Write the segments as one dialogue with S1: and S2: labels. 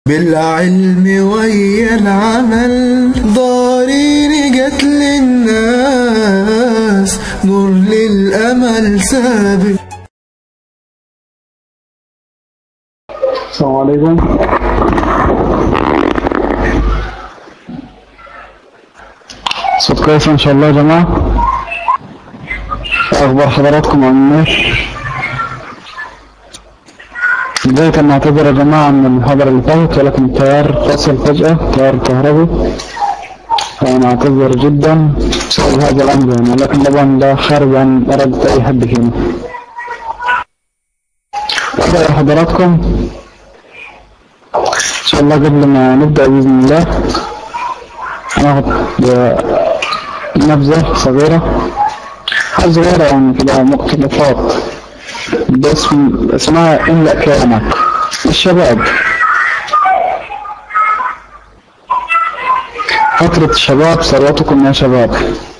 S1: بالعلم ويا العمل ضارين جت للناس نور للأمل سابق
S2: السلام عليكم صوت كويس ان شاء الله يا جماعة اخبار حضراتكم عن بداية نعتذر يا جماعة عن المحاضرة اللي فاتت ولكن التيار فصل فجأة تيار كهربي فنعتذر جدا بسبب هذا الأمر يعني ولكن طبعا ده خارج عن إرادة أي حد فينا أبدأ يا حضراتكم إن شاء الله قبل ما نبدأ بإذن الله هناخد نبذة صغيرة حاجة صغيرة يعني كده مقتطفات باسم اسمها املأ كلامك الشباب فترة الشباب ثروتكم يا شباب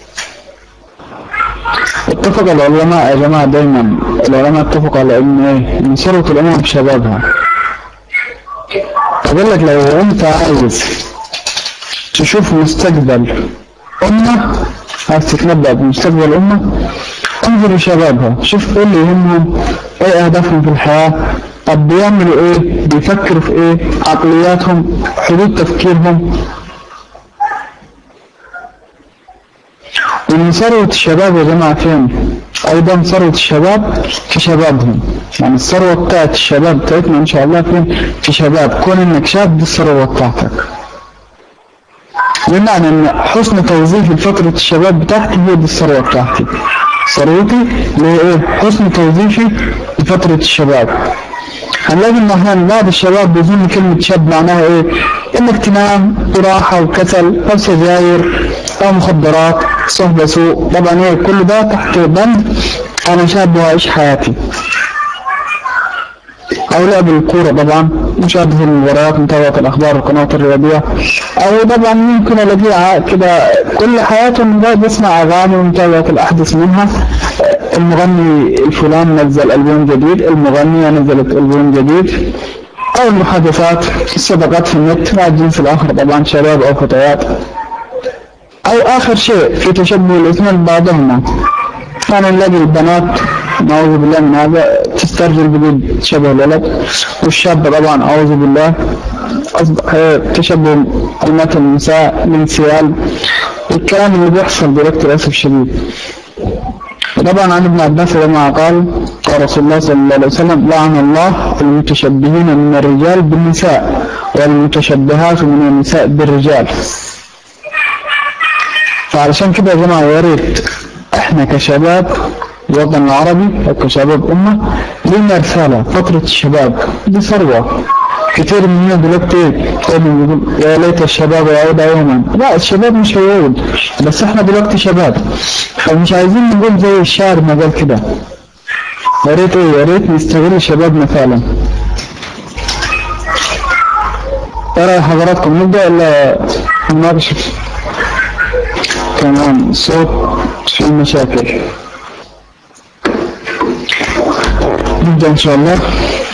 S2: اتفق العلماء يا جماعة دايما العلماء اتفقوا على ان ايه ان ثروة الامم شبابها اقول لك لو انت عايز تشوف مستقبل امة عايز تتنبأ بمستقبل امة انظر لشبابها شوف ايه اللي يهمهم ايه اهدافهم في الحياة طب بيعملوا ايه بيفكروا في ايه عقلياتهم حدود تفكيرهم ومن ثروة الشباب يا جماعة فين ايضا ثروة الشباب في شبابهم يعني الثروة بتاعت الشباب بتاعتنا ان شاء الله فين في شباب كون انك شاب دي الثروة بتاعتك بمعنى ان حسن توظيف فترة الشباب بتاعتي هي دي الثروة بتاعتي ثروتي اللي هي ايه حسن توظيفي لفترة الشباب هنلاقي ان احيانا بعض الشباب بيظن كلمة شاب معناها ايه انك تنام براحة وكسل او سجاير او مخدرات صحبة سوء طبعا ايه كل ده تحت بند انا شاب وعيش حياتي او لعب الكورة طبعا مشاهدة المباريات متابعة الاخبار القنوات الرياضية او طبعا ممكن الاقيه كده كل حياته قاعد يسمع اغاني ومتابعة الاحدث منها المغني الفلان نزل البوم جديد المغنية نزلت البوم جديد او المحادثات الصداقات في النت مع الجنس الاخر طبعا شباب او فتيات او اخر شيء في تشبه الاثنين ببعضهما يعني نلاقي البنات نعوذ بالله من هذا تسترجل بوجود شبه الولد والشاب طبعا اعوذ بالله اصبح تشبه كلمات النساء الانسيال الكلام اللي بيحصل دلوقتي للاسف الشديد طبعا عن ابن عباس لما قال قال رسول الله صلى الله عليه وسلم لعن الله المتشبهين من الرجال بالنساء والمتشبهات من النساء بالرجال فعلشان كده يا جماعه يا ريت احنا كشباب الوطن العربي او كشباب امه لنا رساله فتره الشباب دي ثروه كتير مننا دلوقتي يقول يا ليت الشباب يعود يوما لا الشباب مش هيعود بس احنا دلوقتي شباب فمش عايزين نقول زي الشاعر ما قال كده يا ريت ايه يا ريت نستغل شبابنا فعلا ترى حضراتكم نبدا ولا نناقش كمان الصوت في مشاكل نبدا ان شاء الله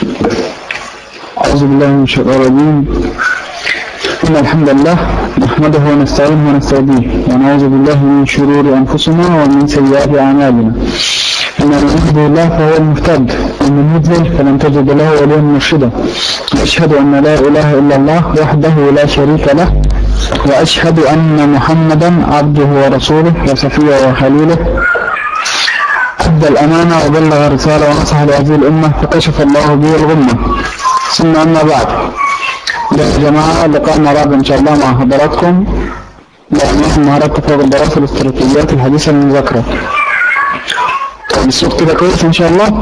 S2: أعوذ بالله من الشيطان الرجيم إن الحمد لله نحمده ونستعينه ونستهديه ونعوذ بالله من شرور أنفسنا ومن سيئات أعمالنا إن من يهده الله فهو المهتد ومن يضلل فلن تجد له وليا مرشدا وأشهد أن لا إله إلا الله وحده لا شريك له وأشهد أن محمدا عبده ورسوله وصفيه وخليله أدى الأمانة وبلغ الرسالة ونصح لهذه الأمة فكشف الله به الغمة ثم أما بعد يا جماعة لقاءنا رابع إن شاء الله مع حضراتكم لأنكم مهارات تفوق الدراسة الاستراتيجيات الحديثة المذاكرة الصوت كده كويس إن شاء الله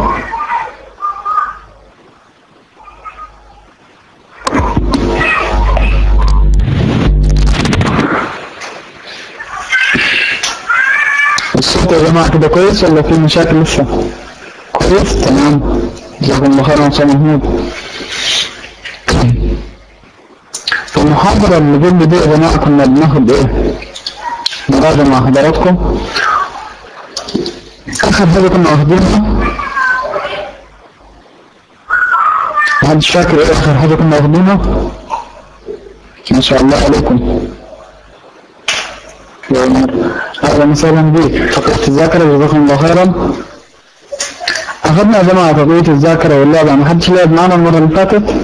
S2: الصوت يا جماعة كده كويس ولا في مشاكل لسه؟ كويس تمام جزاكم الله خيرا يا محمود في المحاضرة اللي قبل دي يا جماعة كنا بناخد ايه؟ نراجع مع حضراتكم آخر حاجة كنا واخدينها محدش فاكر ايه آخر حاجة كنا واخدينها؟ ما شاء الله عليكم يا عمر اهلا وسهلا بك فقدت الذاكرة جزاكم الله خيرا اخذنا يا جماعة تقوية الذاكرة واللعبة ما حدش لعب معنا المرة اللي فاتت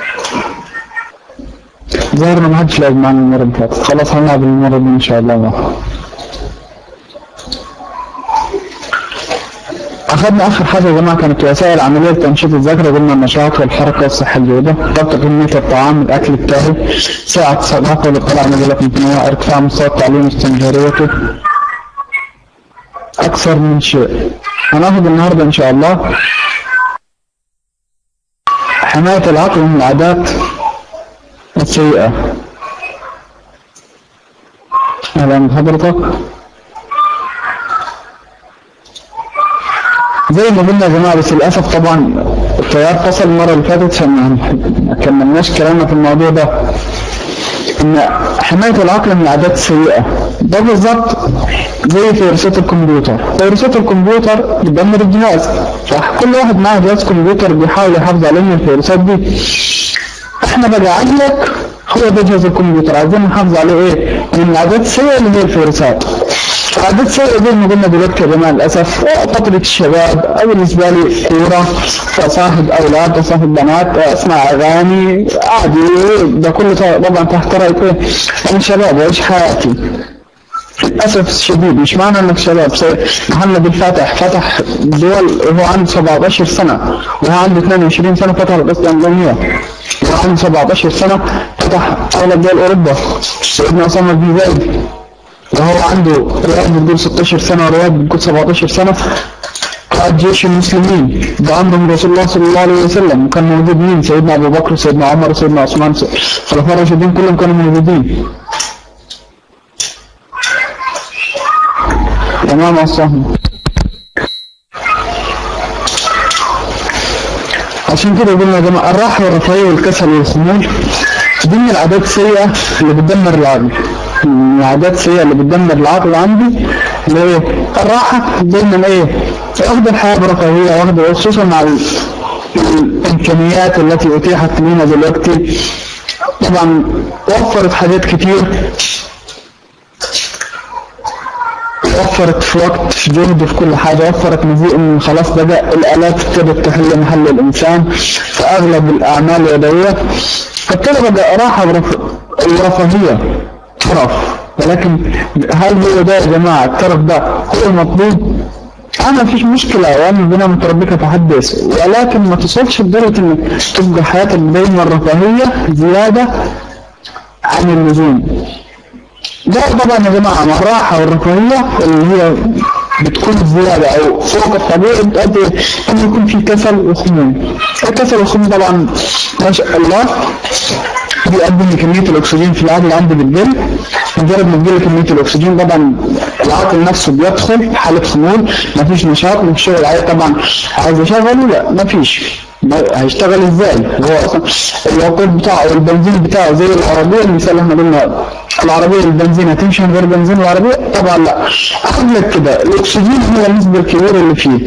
S2: ظاهر ما حدش لعب معنا المرة اللي فاتت خلاص هنلعب المرة دي ان شاء الله أخذنا آخر حاجة يا جماعة كانت وسائل عملية تنشيط الذاكرة قلنا النشاط والحركة والصحة الجيدة ضبط كمية الطعام الأكل التالي ساعة الصداقة والاطلاع على مجالات متنوعة ارتفاع مستوى التعليم واستمراريته أكثر من شيء هناخد النهاردة إن شاء الله حماية العقل من العادات السيئة أهلا بحضرتك زي ما قلنا يا جماعه بس للاسف طبعا التيار فصل المره اللي فاتت فما ما كملناش كلامنا في الموضوع ده ان حمايه العقل من العادات السيئه ده بالظبط زي فيروسات الكمبيوتر فيروسات الكمبيوتر بتدمر الجهاز صح كل واحد معاه جهاز كمبيوتر بيحاول يحافظ عليه من الفيروسات دي احنا بقى عقلك هو ده جهاز الكمبيوتر عايزين نحافظ عليه ايه من العادات السيئه اللي هي الفيروسات عادات سيئة زي ما قلنا دلوقتي يا جماعة للأسف فترة الشباب أو بالنسبة لي كورة صاحب أولاد صاحب بنات أسمع أغاني عادي ده كله طبعا تحت رأيك إيه أنا شباب وإيش حياتي للأسف الشديد مش معنى إنك شباب محمد الفاتح فتح دول وهو عنده 17 سنة وهو عنده 22 سنة فتح القسطنطينية وهو عنده 17 سنة فتح أغلب دول أوروبا سيدنا أسامة بن زيد وهو عنده رياض بتقول 16 سنة ورياض بتقول 17 سنة قائد جيش المسلمين ده عندهم رسول الله صلى الله عليه وسلم وكان موجود مين سيدنا أبو بكر سيدنا عمر سيدنا عثمان الخلفاء الراشدين كلهم كانوا موجودين تمام الصهم عشان كده قلنا يا جماعة الراحة والرفاهية والكسل والخمول دي من العادات السيئة اللي بتدمر العقل العادات السيئة اللي بتدمر العقل عندي اللي هي الراحة دايما ايه واخد الحياة برفاهية واخد خصوصا مع الامكانيات التي اتيحت لنا دلوقتي طبعا وفرت حاجات كتير وفرت في وقت في جهد في كل حاجة وفرت مزيء ان خلاص بدأ الآلات ابتدت تحل محل الإنسان في أغلب الأعمال اليدوية فابتدى بقى راحة ورفاهية ترف ولكن هل هو ده يا جماعة الترف ده هو المطلوب؟ أنا مفيش مشكلة وأنا بنا متربكة تحدث ولكن ما تصلش لدرجة إنك تبقى حياتك دايما رفاهية زيادة عن اللزوم. ده طبعا يا جماعة مع الراحة والرفاهية اللي هي بتكون زيادة أو فوق الطبيعي بتؤدي أن يكون في كسل وخمول. الكسل والخمول طبعا ما شاء الله بيؤدي ان كميه الاكسجين في العقل عندي بتقل مجرد ما تقل كميه الاكسجين طبعا العقل نفسه بيدخل في حاله خمول مفيش نشاط مفيش شغل عليه طبعا عايز يشغله لا مفيش هيشتغل ازاي هو اصلا الوقود بتاعه البنزين بتاعه زي العربيه المثال اللي احنا قلنا العربيه البنزين هتمشي من غير بنزين العربيه طبعا لا اخد لك كده الاكسجين هو النسبه الكبيره اللي فيه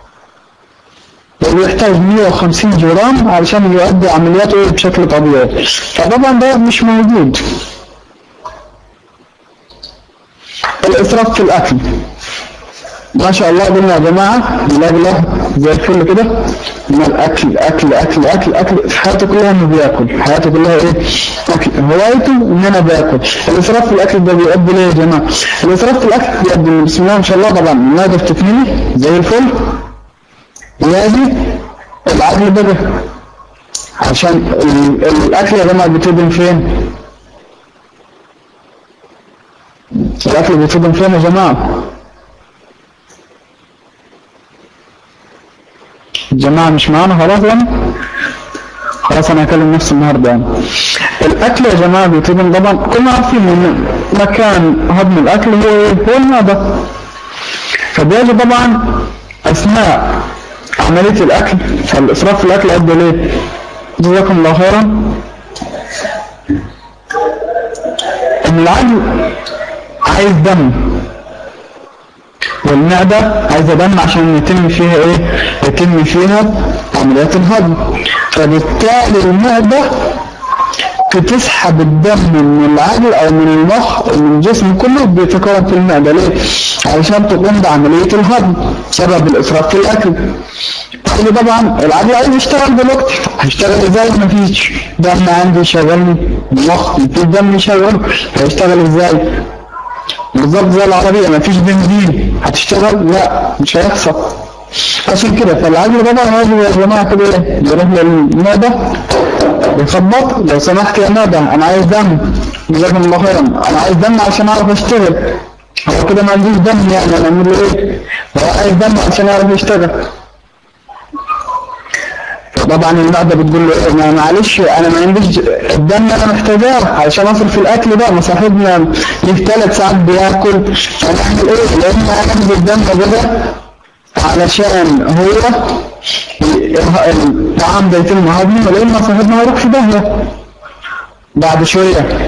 S2: ويحتاج 150 جرام علشان يؤدي عملياته بشكل طبيعي فطبعا ده مش موجود الاسراف في الاكل ما شاء الله قلنا يا جماعه لا بالله زي الفل كده ان الاكل اكل اكل اكل اكل حياته كلها انه بياكل حياته كلها ايه اكل هوايته ان انا باكل الاسراف في الاكل ده بيؤدي ليه يا جماعه الاسراف في الاكل بيؤدي بسم الله ما شاء الله طبعا المعده بتتملي زي الفل يجي العقل بقى عشان الاكل يا جماعه بيتهضم فين الاكل بيتهضم فين يا جماعه الجماعه مش معانا خلاص يعني خلاص انا هكلم نفسي النهارده يعني الاكل يا جماعه بيتهضم طبعا كلنا عارفين ان مكان هضم الاكل هو ايه هو المعده فبيجي طبعا اثناء عملية الأكل فالإسراف في الأكل أدى ليه؟ جزاكم الله خيرا إن العقل عايز دم والمعدة عايزة دم عشان يتم فيها إيه؟ يتم فيها عمليات الهضم فبالتالي المعدة بتسحب الدم من العقل او من المخ من الجسم كله بيتكون في المعده ليه؟ علشان تقوم بعمليه الهضم بسبب الاسراف في الاكل اللي طبعا العقل عايز يشتغل دلوقتي هيشتغل ازاي ما فيش دم عندي يشغلني المخ في دم يشغله هيشتغل ازاي بالظبط زي العربيه ما فيش بنزين هتشتغل لا مش هيحصل عشان كده فالعقل طبعا لازم يا جماعه كده ايه يروح للمعده يخبط لو سمحت يا معده انا عايز دم جزاكم الله خيرا انا عايز دم عشان اعرف اشتغل هو كده ما عندوش دم يعني انا اعمل له ايه؟ هو عايز دم عشان يعرف يشتغل طبعا المعدة بتقول له إيه، معلش انا ما عنديش الدم انا محتاجاه علشان اصرف الاكل ده مصاحبنا ليه ثلاث ساعات بياكل هنعمل ايه؟ يا اما هناخد الدم ده علشان هو الطعام ده يتم هضمه ولا اما صاحبنا هيروح في داهيه بعد شويه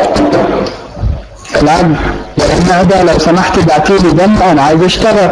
S2: العقل يا المعدة لو سمحت ابعتيلي دم انا عايز اشتغل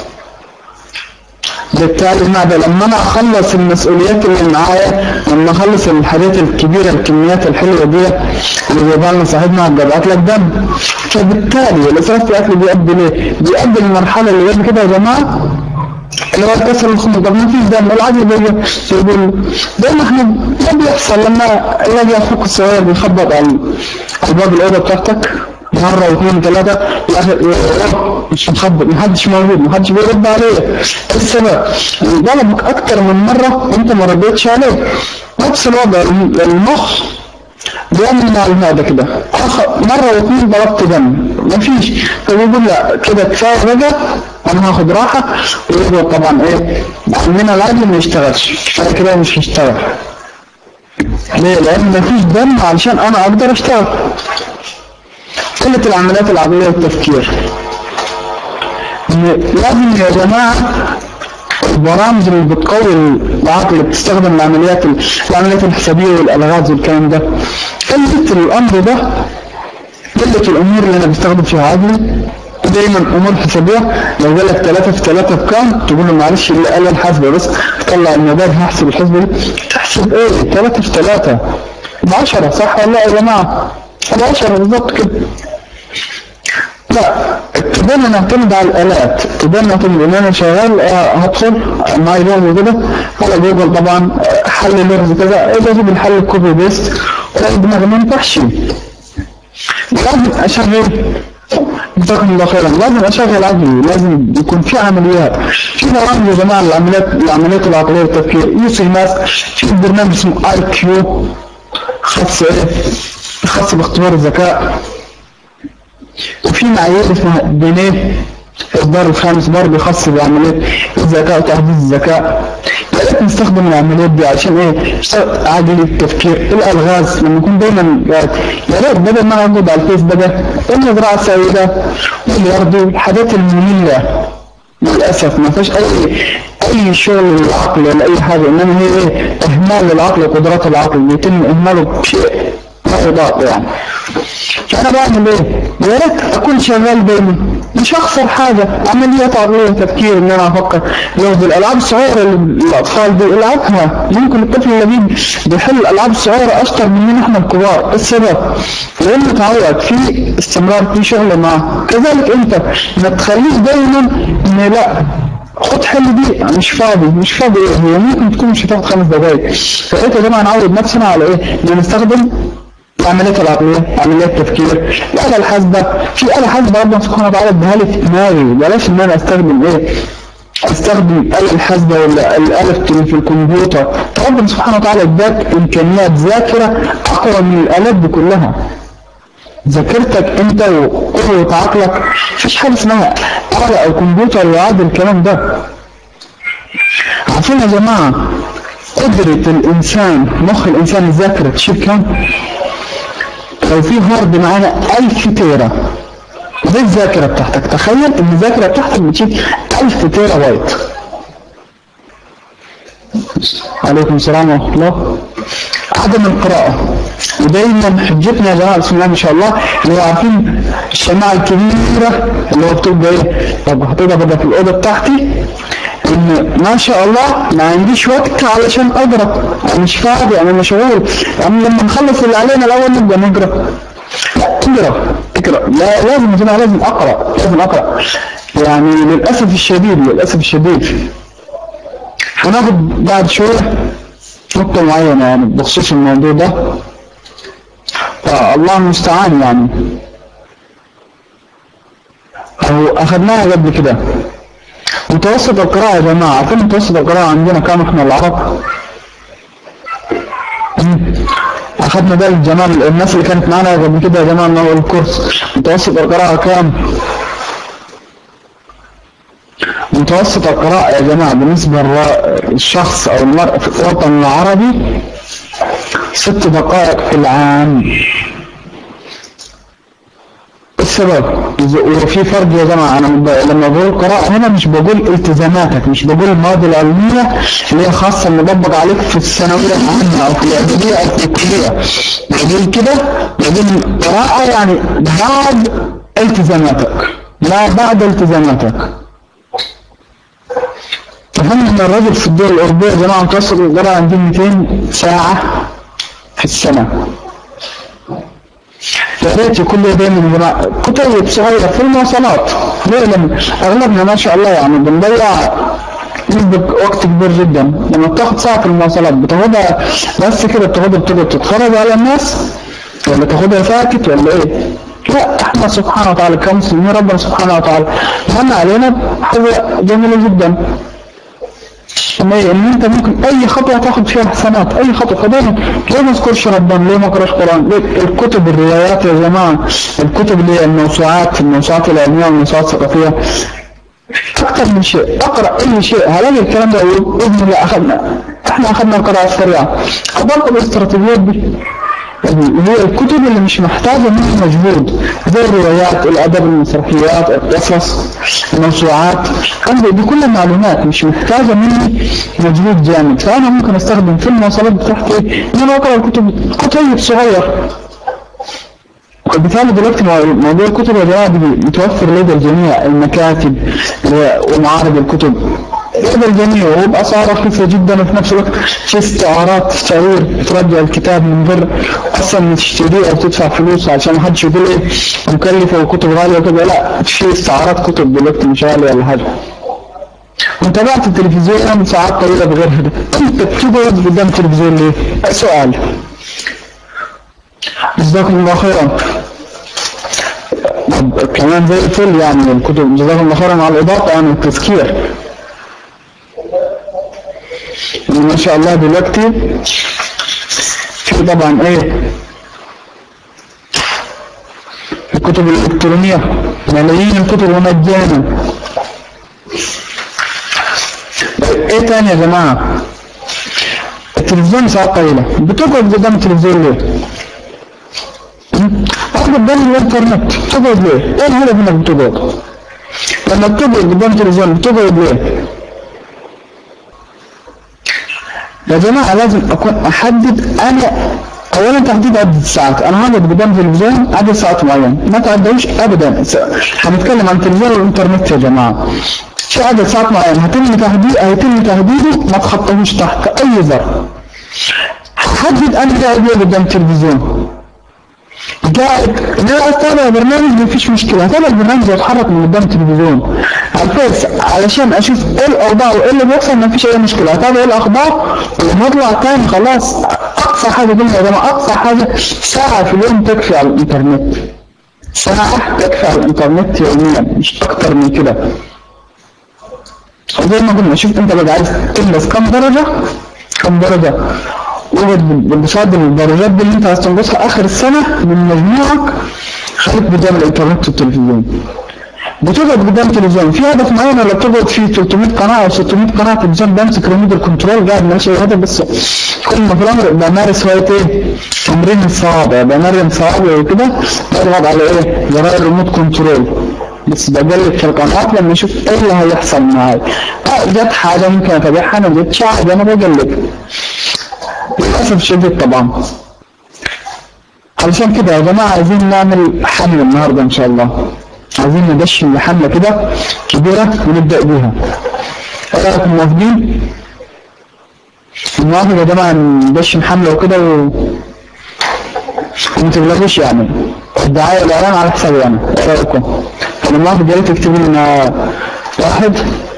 S2: بالتالي المعدة لما انا اخلص المسؤوليات اللي معايا لما اخلص الحاجات الكبيرة الكميات الحلوة دي اللي جايبها لنا صاحبنا هتبعت لك دم فبالتالي الاسراف في الاكل بيؤدي ليه؟ بيؤدي للمرحلة اللي قبل كده يا جماعة اللي هو كسر الخمر طب ما فيش دم العجل بيجي يقول ده ما احنا ده بيحصل لما الاقي اخوك الصغير بيخبط على على باب الاوضه بتاعتك مرة واثنين وثلاثة في الآخر مش مخبط محدش موجود محدش بيرد عليه إيه السبب ضربك أكتر من مرة وأنت ما ردتش عليه نفس الوضع المخ بيعمل مع المعدة كده أخ- مرة واثنين ضربت دم مفيش فبيقول لا كده كفاية رجع أنا هاخد راحة ويقول طبعا إيه عندنا العقل ما يشتغلش أنا كده مش هشتغل ليه؟ لأن مفيش دم علشان أنا أقدر أشتغل قلة العمليات العقلية والتفكير إن لازم يا جماعة البرامج اللي بتقوي العقل اللي بتستخدم العمليات العمليات الحسابية والألغاز والكلام ده قلة الأمر ده قلة الأمور اللي أنا بستخدم فيها عقلي دايما امور حسابيه لو قال لك 3 في 3 بكام تقول له معلش اللي قال الحاسبه بس تطلع الموبايل هحسب الحسبه دي تحسب ايه 3 في 3 ب 10 صح ولا لا يا جماعه؟ ب 10 بالظبط كده لا ابتدينا نعتمد على الالات ابتدينا نعتمد ان انا شغال آه، هدخل معايا لغز كده على جوجل طبعا آه، حل لغز كذا اجي اجيب الحل كوبي بيست ولا دماغي ما ينفعش لازم اشغل جزاكم الله خيرا لازم اشغل عقلي لازم يكون في عمليات في برامج يا جماعه العمليات العمليات العقليه والتفكير يوصي الناس في برنامج اسمه اي كيو خاص ايه خاص باختبار الذكاء وفي معايير اسمها بنيه الدار الخامس برضه خاص بعملية الذكاء وتحديث الذكاء يا ريت نستخدم العمليات دي عشان ايه اشتغل عقلي التفكير الالغاز لما يكون دايما قاعد يا ريت بدل ما اقعد على الفيس بقى المزرعه السعيده والارض الحاجات الممله للاسف ما فيش اي اي شغل للعقل ولا اي حاجه انما هي ايه اهمال للعقل وقدرات العقل يتم اهماله بشيء ما يضاق يعني فانا بعمل ايه؟ يا ريت اكون شغال دايما مش هخسر حاجه عمليات عقليه تفكير ان انا افكر لو بالالعاب الصغيره اللي الاطفال بيلعبها ممكن الطفل اللي بيحل الالعاب الصغيره اشطر مننا احنا الكبار إيه السبب لانه متعود في استمرار في شغل معاه كذلك انت ما تخليش دايما ان لا خد حل دي مش فاضي مش فاضي ايه هي ممكن تكون مش هتاخد خمس دقايق فانت يا جماعه نعود نفسنا على ايه؟ ان نستخدم العمليات العقلية عمليات تفكير الآلة الحاسبة في آلة حاسبة ربنا سبحانه وتعالى اداها لي في دماغي بلاش إن أنا أستخدم إيه استخدم الآلة الحاسبة ولا الآلة في الكمبيوتر ربنا سبحانه وتعالى اداك إمكانيات ذاكرة أقوى من الآلات دي كلها ذاكرتك انت وقوة عقلك مفيش حاجة اسمها آلة أو كمبيوتر يعادل الكلام ده عارفين يا جماعة قدرة الإنسان مخ الإنسان الذاكرة تشيل كام؟ لو في هارد معانا 1000 تيرا دي الذاكرة بتاعتك تخيل ان الذاكرة بتاعتك بتشيل 1000 تيرا بايت عليكم السلام ورحمة الله عدم القراءة ودايما حجتنا يا جماعة بسم الله ما شاء الله اللي هو عارفين الشماعة الكبيرة اللي هو بتبقى ايه طب هتبقى بدأ في الأوضة بتاعتي ان ما شاء الله ما عنديش وقت علشان اقرا انا مش فاضي انا مشغول يعني لما نخلص اللي علينا الاول نبدا نقرا لا تقرا تقرا لا لازم يا جماعه لازم اقرا لازم اقرا يعني للاسف الشديد للاسف الشديد هناخد بعد شويه نقطه معينه يعني بخصوص الموضوع ده فالله المستعان يعني أو أخذناها قبل كده متوسط القراءة يا جماعة عارفين متوسط القراءة عندنا كام احنا العرب؟ مم. أخذنا ده الجمال الناس اللي كانت معانا قبل كده يا جماعة من أول الكورس متوسط القراءة كام؟ متوسط القراءة يا جماعة بالنسبة للشخص أو المرء في الوطن العربي ست دقائق في العام السبب وفي فرق يا جماعة أنا لما بقول قراءة هنا مش بقول التزاماتك مش بقول المواد العلمية اللي هي خاصة مطبق عليك في الثانوية العامة أو في الإعدادية أو في الكلية بقول كده بقول قراءة يعني بعد التزاماتك لا بعد التزاماتك فهم ان الرجل في الدول الأوروبية يا جماعة متوسط القراءة عندي 200 ساعة في السنة يا ريت يكون لي دايما يا جماعه كتب صغيره في المواصلات ليه لان اغلبنا ما شاء الله يعني بنضيع نسبة وقت كبير جدا لما بتاخد ساعة في المواصلات بتاخدها بس كده بتاخدها بتقعد تتفرج على الناس ولا تاخدها ساكت ولا ايه؟ لا احنا سبحانه وتعالى كمسلمين ربنا سبحانه وتعالى من علينا حاجة جميلة جدا ان انت ممكن اي خطوه تاخد فيها حسنات اي خطوه فدايما ليه ما اذكرش ربنا ليه ما اقراش قران ليه الكتب الروايات يا جماعه الكتب اللي هي الموسوعات الموسوعات العلميه والموسوعات الثقافيه اكثر من شيء اقرا اي شيء هلاقي الكلام ده باذن الله اخذنا احنا اخذنا القراءه السريعه اضاف الاستراتيجيات دي هي الكتب اللي مش محتاجة منه مجهود زي الروايات الأدب المسرحيات القصص الموسوعات دي كلها معلومات مش محتاجة مني مجهود جامد فأنا ممكن أستخدم في المواصلات بتاعتي إن أنا أقرأ الكتب كتيب صغير وبالتالي دلوقتي موضوع الكتب يا جماعة متوفر لدى الجميع المكاتب ومعارض الكتب لدى الجميع وبأسعار رخيصة جدا وفي نفس الوقت في استعارات تشاوير ترجع الكتاب من غير أصلا تشتريه أو تدفع فلوس عشان ما حدش يقول إيه مكلفة وكتب غالية وكذا لا في استعارات كتب دلوقتي مش غالية ولا حاجة وتابعت التلفزيون ساعات طويلة بغير هدف انت بتقعد قدام التلفزيون ليه؟ سؤال جزاكم الله خيرا كمان زي الفل يعني الكتب جزاكم الله خيرا على الإضافة يعني التذكير ما شاء الله دلوقتي في طبعا ايه الكتب الإلكترونية ملايين الكتب مجانا ايه تاني يا جماعة التلفزيون ساعات طويلة بتقعد قدام التلفزيون ليه؟ اقعد قدام الانترنت تقعد ليه؟ ايه الهدف انك بتقعد؟ لما بتقعد قدام التلفزيون بتقعد ليه؟ يا جماعة لازم أكون أحدد أنا أولا تحديد عدد الساعات أنا هقعد قدام التلفزيون عدد ساعات معين ما تعدوش أبدا هنتكلم عن التلفزيون والإنترنت يا جماعة في عدد ساعات معين هيتم تحديد هيتم تحديده ما تخطوش تحت أي ظرف حدد أنا قاعد ليه قدام التلفزيون قاعد لا اتابع برنامج مفيش مشكله اتابع البرنامج واتحرك من قدام التلفزيون على الفيس علشان اشوف ايه الاوضاع وايه اللي بيحصل مفيش اي مشكله اتابع ايه الاخبار ولما اطلع تاني خلاص اقصى حاجه دي يا جماعه اقصى حاجه ساعه في اليوم تكفي على الانترنت ساعه تكفي على الانترنت يوميا مش اكتر من كده زي ما قلنا شوف انت بقى عايز تلبس كم درجه كم درجه وجد بالبساط الدرجات دي اللي انت عايز تنقصها اخر السنه من مجموعك خليك قدام الانترنت والتلفزيون بتقعد قدام التلفزيون في هدف معين ولا بتقعد فيه 300 قناه او 600 قناه تلفزيون بمسك ريموت الكنترول قاعد ماشي هدف بس كل ما في الامر بمارس هوايه ايه؟ تمرين الصوابع بمرن صوابعي وكده بضغط على ايه؟ زرار الريموت كنترول بس بقلب في القنوات لما اشوف ايه اللي هيحصل معاي اه جت حاجه ممكن اتابعها ما جتش حاجه انا بقلب للأسف الشديد طبعا علشان كده يا جماعة عايزين نعمل حملة النهاردة إن شاء الله عايزين ندشن لحملة كده كبيرة ونبدأ بيها رايكم موافقين؟ موافق يا جماعه ندشن حمله وكده و وما تغلطوش يعني الدعايه والاعلان على حسابي انا ايه رايكم؟ انا موافق يا ريت تكتبوا لنا واحد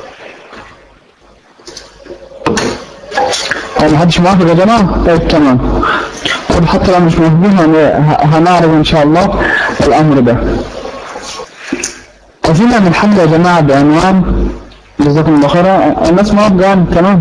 S2: هو محدش موافق يا جماعه؟ طيب تمام طب حتى لو مش موافقين هن- ه- هنعرض ان شاء الله الامر ده عايزين نعمل حمله يا جماعه بعنوان جزاكم الله خيرا الناس موافقه يعني تمام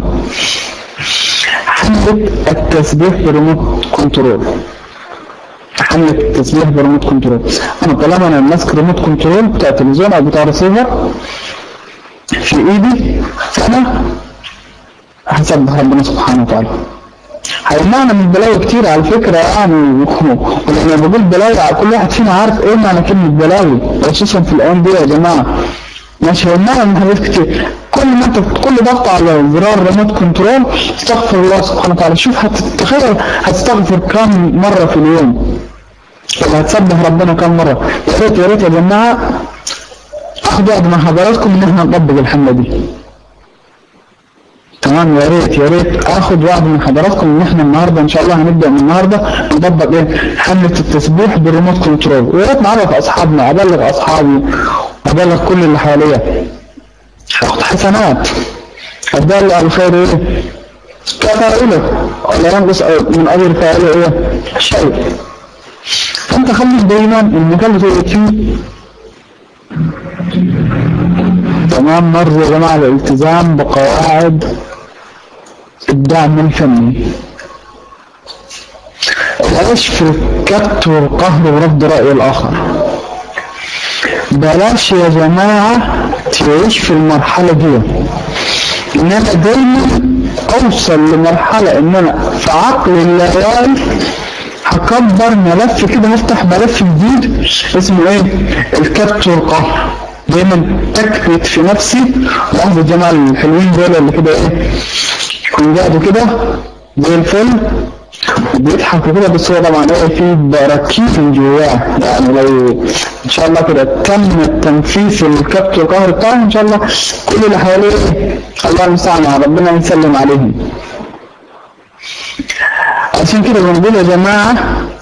S2: حملة التسبيح بريموت كنترول حملة التسبيح بريموت كنترول انا طالما انا ماسك ريموت كنترول بتاع التلفزيون او بتاع الريسيفر في ايدي فانا هسبح ربنا سبحانه وتعالى هيمنعنا من بلاوي كتير على فكرة يعني ولما بقول بلاوي كل واحد فينا عارف ايه معنى كلمة بلاوي خصوصا في الايام دي يا جماعة مش هيمنعنا من حاجات كتير كل ما انت كل ضغط على زرار ريموت كنترول استغفر الله سبحانه وتعالى شوف هتتخيل هتستغفر كم مرة في اليوم ولا هتسبح ربنا كم مرة يا ريت يا ريت يا جماعة اخد وعد مع حضراتكم ان احنا نطبق الحملة دي تمام يا ريت يا ريت اخد وعد من حضراتكم ان احنا النهارده ان شاء الله هنبدا من النهارده نطبق ايه حمله التسبيح بالريموت كنترول ويا ريت نعرف اصحابنا ابلغ اصحابي ابلغ كل اللي حواليا هاخد حسنات الدال على الخير ايه كفاعله ولا ينقص من اجر فاعله ايه شيء فانت خليك دايما المكان اللي تقعد فيه تمام نرجو يا جماعة الالتزام بقواعد الدعم الفني بلاش في الكبت والقهر ورفض رأي الآخر بلاش يا جماعة تعيش في المرحلة دي إن أنا دايما أوصل لمرحلة إن أنا في عقل الليالي هكبر ملف كده هفتح ملف جديد اسمه ايه الكبت والقهر دايما تكبت في نفسي واحد الجماعة الحلوين دول اللي كده ايه يكونوا قاعدوا كده زي الفل بيضحكوا كده بس هو طبعا ايه في براكيز من جواه يعني لو ان شاء الله كده تم التنفيذ الكبت والقهر بتاعهم ان شاء الله كل اللي حواليه الله المستعان ربنا يسلم عليهم عشان كده بنقول يا جماعه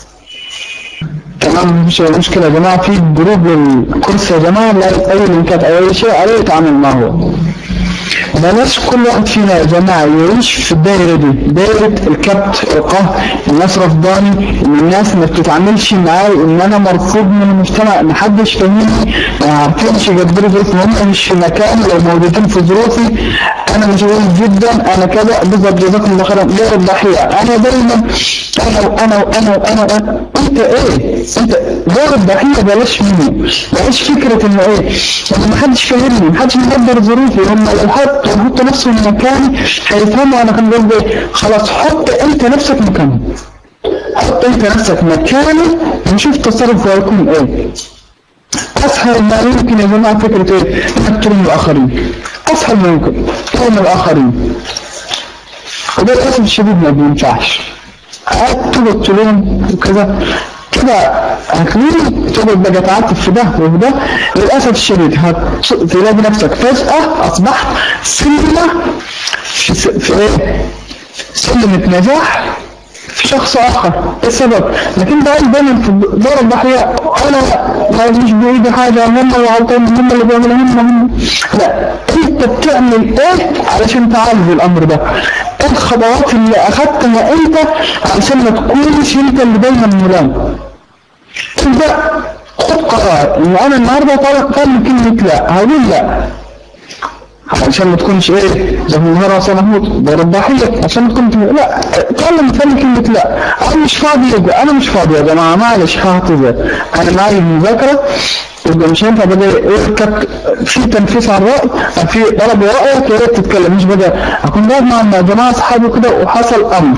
S2: تمام مفيش مشكلة يا جماعة في جروب الكورس يا جماعة لا أي لينكات أو أي شيء عليه يتعامل معه بلاش كل واحد فينا يا جماعة يعيش في الدائرة دي دائرة الكبت القهر الناس رفضاني ان الناس ما بتتعاملش معاي ان انا مرفوض من المجتمع محدش فاهمني ما عارفينش يقدروا ظروفي هم مش في مكان لو موجودين في ظروفي انا مشغول جدا انا كذا بالظبط جزاكم الله خيرا دور الضحية انا دايما انا وانا وانا وانا وانا انت ايه انت دور الضحية بلاش منه بلاش فكرة انه ايه ما حدش فاهمني ما حدش مقدر ظروفي هم لو حط يحط نفسه مكاني هيفهموا انا كان قصدي ايه خلاص حط انت نفسك مكاني حط انت نفسك مكاني ونشوف تصرفه هيكون ايه اسهل ما يمكن يا جماعه فكره ايه انك تلوم الاخرين اسهل ما يمكن تلوم الاخرين وده للاسف الشديد ما بينفعش قاعد تقعد تلوم وكذا كده هتلاقي تقعد بقى تعاطف في ده وفي ده للاسف الشديد هتلاقي نفسك فجاه اصبحت سلمه في, س... في ايه؟ سلمة نجاح في شخص اخر ايه السبب؟ لكن ده دايما في دور الضحيه انا ما مش بايدي حاجه هم اللي غلطان هم اللي بيعملوا هم هم لا انت بتعمل ايه علشان تعالج الامر ده؟ ايه الخطوات اللي اخذتها انت علشان ما تكونش انت اللي دايما ملام؟ تبدا خد قرار ان انا النهارده طالب طالب كلمه لا هقول لا عشان ما تكونش ايه زي ما النهار اصلا محمود دور الضحيه عشان ما تكون لا اتكلم تاني كلمه لا انا مش فاضي يبقى انا مش فاضي يا جماعه معلش هعتذر انا معايا المذاكره يبقى مش هينفع بقى اركب في تنفيذ على الراي في طلب رايك يا ريت تتكلم مش بقى اكون قاعد مع جماعه اصحابي كده وحصل امر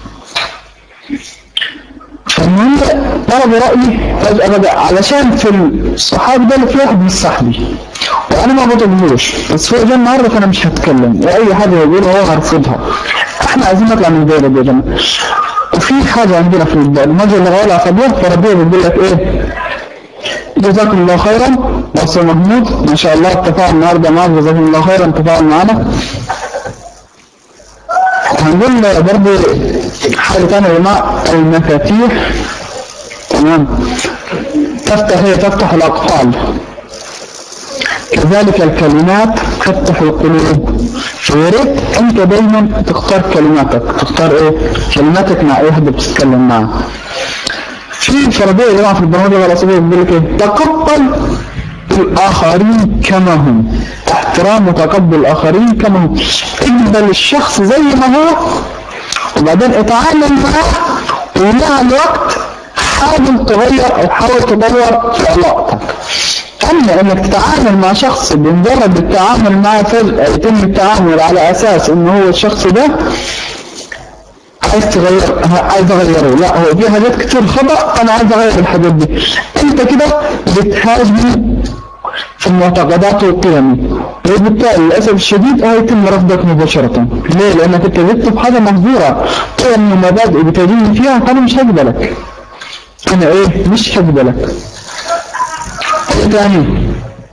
S2: فالمهم طلب رأيي فجأة بقى علشان في الصحابي ده اللي في واحد مش صاحبي وانا ما بطلبوش بس هو جه النهارده فانا مش هتكلم واي حاجه يقولها هو هرفضها احنا عايزين نطلع من الدايره دي يا جماعه وفي حاجه عندنا في المجال اللي غيرها فضيح فربنا بيقول لك ايه جزاكم الله خيرا مصر محمود ما شاء الله التفاعل النهارده معاك جزاكم الله خيرا التفاعل معانا هنقول برضه حاجة تانية يا جماعة المفاتيح تمام تفتح هي تفتح الأقفال كذلك الكلمات تفتح القلوب فيا ريت انت دايما تختار كلماتك تختار ايه كلماتك مع اي حد بتتكلم معاه في فرضيه يا جماعه في البرمجه والعصبيه بيقول لك ايه تقبل الاخرين كما هم احترام وتقبل الاخرين كما هم اقبل الشخص زي ما هو وبعدين اتعامل معاه ومع الوقت حاول تغير او حاول تدور في علاقتك اما انك تتعامل مع شخص بمجرد التعامل معه فجأة يتم التعامل على اساس انه هو الشخص ده عايز تغير عايز اغيره لا هو في حاجات كتير خطأ انا عايز اغير الحاجات دي انت كده بتهاجم في المعتقدات والقيم وبالتالي للاسف الشديد هيتم رفضك مباشرة ليه؟ لانك انت جبت في حاجة مهجورة قيم ومبادئ بتجيني فيها فانا مش هقبلك انا ايه مش هقبلك ثاني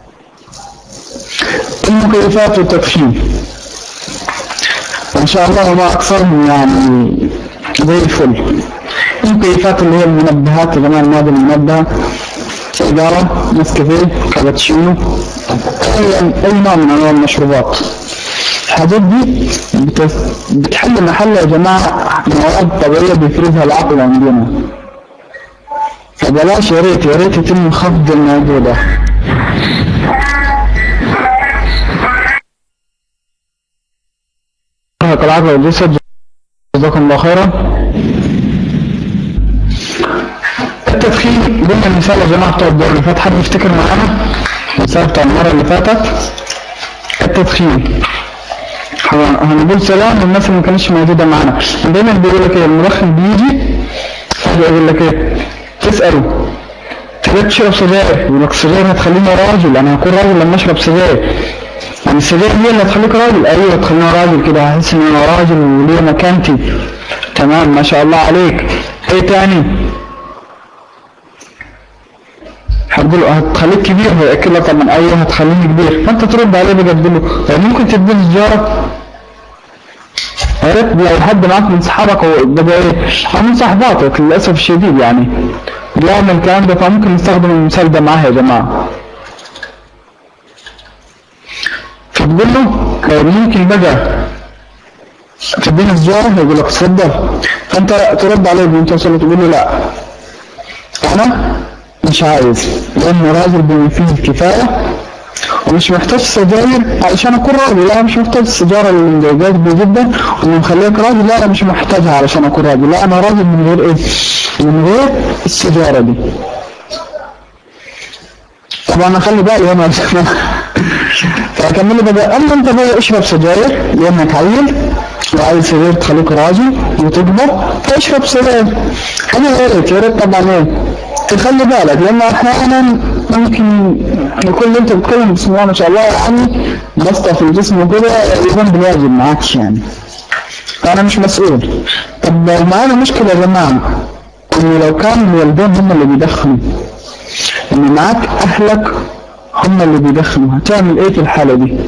S2: المكيفات والتدخين ما شاء الله ما اكثرهم يعني زي الفل المكيفات اللي هي المنبهات يا جماعه المواد المنبهه سيجاره نسكافيه كابتشينو اي اي نوع من انواع المشروبات الحاجات دي بت- بتحل محل يا جماعه مواد طبيعيه بيفرزها العقل عندنا فبلاش يا ريت يا ريت يتم خفض الموضوع ده الله العافية والجسد جزاكم الله خيرا التدخين قلنا المثال يا جماعة بتوع الدور اللي فات حد يفتكر معانا المثال بتاع المرة اللي فاتت التدخين ه- هنقول سلام للناس اللي ما كانتش موجودة معانا دايما بيقول لك ايه المدخن بيجي يقول لك ايه تسأله تبقى تشرب سجاير يقول لك السجاير هتخليني راجل انا هكون راجل لما اشرب سجاير يعني السجاير هي اللي هتخليك راجل ايوه تخليني راجل كده هحس ان انا راجل وليه مكانتي تمام ما شاء الله عليك ايه تاني هتقول له هتخليك كبير هيأكد لك طبعا ايوه هتخليني كبير فانت ترد عليه بقى تقول له طب ممكن تديني سجاره يا ريت لو حد معاك من صحابك او ده ايه او من صحباتك للاسف الشديد يعني بيعمل الكلام ده فممكن نستخدم المثال ده معاه يا جماعه فتقول له آه، ممكن بقى تديني سجاره يقول لك اتفضل فانت ترد عليه بمنتصر تقول له لا انا مش عايز لان راجل بما فيه الكفايه ومش محتاج سجاير علشان اكون راجل لا أنا مش محتاج السيجاره اللي مضايقاني جدا واللي مخليك راجل لا انا مش محتاجها علشان اكون راجل لا انا راجل من غير ايه من غير السيجاره دي طبعا اخلي بالي هنا فكمل بقى اما انت بقى اشرب سجاير لانك عيل وعايز سجاير تخليك راجل وتكبر فاشرب سجاير حاجه غيرك يا ريت طبعا ايه تخلي بالك لان احيانا ممكن يكون اللي انت بتتكلم بسم الله ما شاء الله يعني بسطة في الجسم وكده يكون بالواجب معاكش يعني فانا مش مسؤول طب لو معانا مشكله يا جماعه ان لو كان الوالدين هم اللي بيدخنوا ان معاك اهلك هم اللي بيدخنوا هتعمل ايه في الحالة دي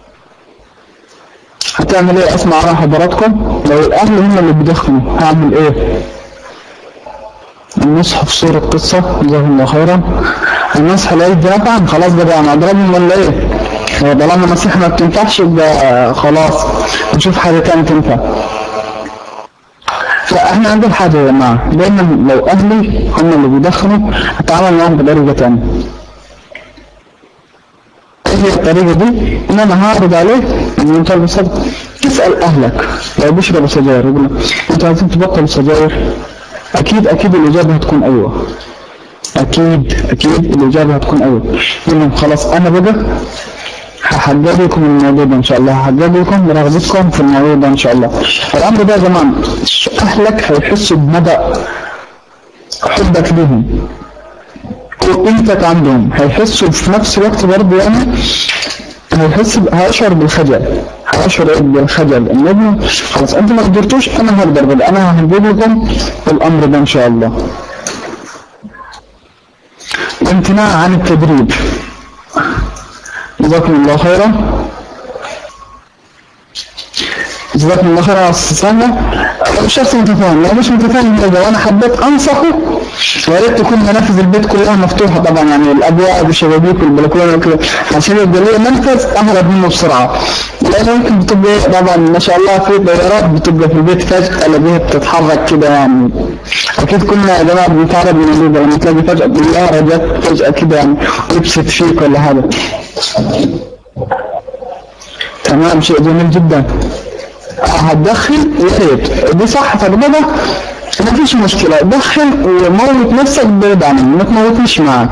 S2: هتعمل ايه اسمع رأي حضراتكم لو الاهل هم اللي بيدخنوا هعمل ايه النصح في صورة قصة جزاهم الله خيرا النصح لا يدي نفعا خلاص بقى انا اضربهم ولا ايه هو طالما نصيحة ما بتنفعش يبقى خلاص نشوف حاجة تانية تنفع فاحنا عندنا حاجة يا جماعة دايما لو اهلي هم اللي بيدخنوا هتعامل معاهم بطريقة تانية ايه هي الطريقة دي ان انا هعرض عليه بمنتهى البساطة تسأل اهلك لو بيشربوا سجاير يقول لك انتوا عايزين تبطلوا سجاير اكيد اكيد الاجابة هتكون ايوه اكيد اكيد الاجابة هتكون ايوه يقول لهم خلاص انا بقى هحقق لكم الموضوع ده ان شاء الله هحقق لكم برغبتكم في الموضوع ده ان شاء الله الامر ده يا جماعه اهلك هيحسوا بمدى حبك ليهم وقيمتك عندهم هيحسوا في نفس الوقت برضه يعني هيحس ب- هيشعر بالخجل هيشعر بالخجل ان ابنه خلاص انتوا ما قدرتوش انا هقدر بقى انا هنجيب لكم الامر ده ان شاء الله الامتناع عن التدريب جزاكم الله خيرا جزاكم الله خيرا على السنة الشخص متفاهم لو مش متفاهم لو انا حبيت انصحه يا ريت تكون منافذ البيت كلها مفتوحه طبعا يعني الابواب والشبابيك والبلكونه وكده عشان يبقى ليه منفذ اهرب منه بسرعه لان ممكن بتبقى طبعا ما شاء الله في طيارات بتبقى في البيت فجاه الاقيها بتتحرك كده يعني اكيد كلنا يا جماعه بنتعرض من الموضوع لما تلاقي فجاه طياره جت فجاه كده يعني لبست فيك ولا حاجه تمام شيء جميل جدا هتدخل يا ريت دي صح تجربة ما فيش مشكلة دخل وموت نفسك بعيد عني ما تموتنيش معاك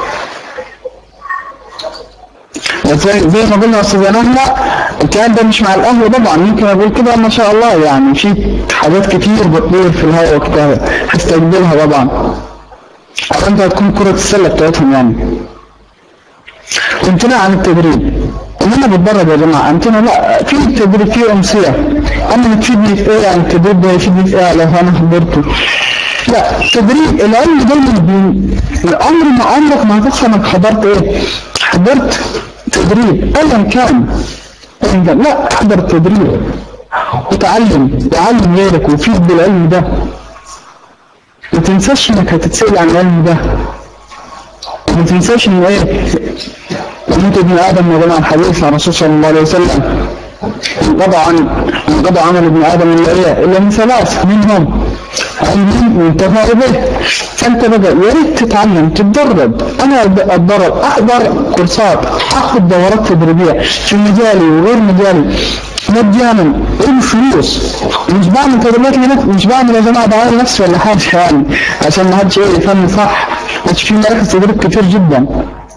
S2: زي زي ما قلنا يا استاذ نهلة الكلام ده مش مع القهوة طبعا ممكن اقول كده ما شاء الله يعني في حاجات كتير بتطير في الهواء وقتها هستقبلها طبعا او انت هتكون كرة السلة بتاعتهم يعني امتناع عن التدريب انما بتبرد يا جماعه انتنا لا في تدريب في امسيه اما بتفيدني في ايه يعني التدريب ده يفيدني في ايه لو انا حضرته لا تدريب العلم دايما بي- عمر ما عمرك ما هتخسر انك حضرت ايه حضرت تدريب ايا كان أياً كان. لا احضر تدريب وتعلم وعلم غيرك وفيد بالعلم ده ما تنساش انك هتتسأل عن العلم ده ما تنساش ان ايه وموت ابن ادم يا جماعه الحديث عن الرسول صلى الله عليه وسلم انقضى عن انقضى عمل ابن ادم الا ايه الا من ثلاث منهم علم ينتفع به فانت بقى يا ريت تتعلم تتدرب انا اتدرب احضر كورسات اخذ دورات تدريبيه في مجالي وغير مجالي مجانا وبفلوس مش بعمل تدريبات لنفسي مش بعمل يا جماعه دعايه لنفسي ولا حاجه يعني عشان ما حدش ايه يفهم صح بس في مراكز تدريب كتير جدا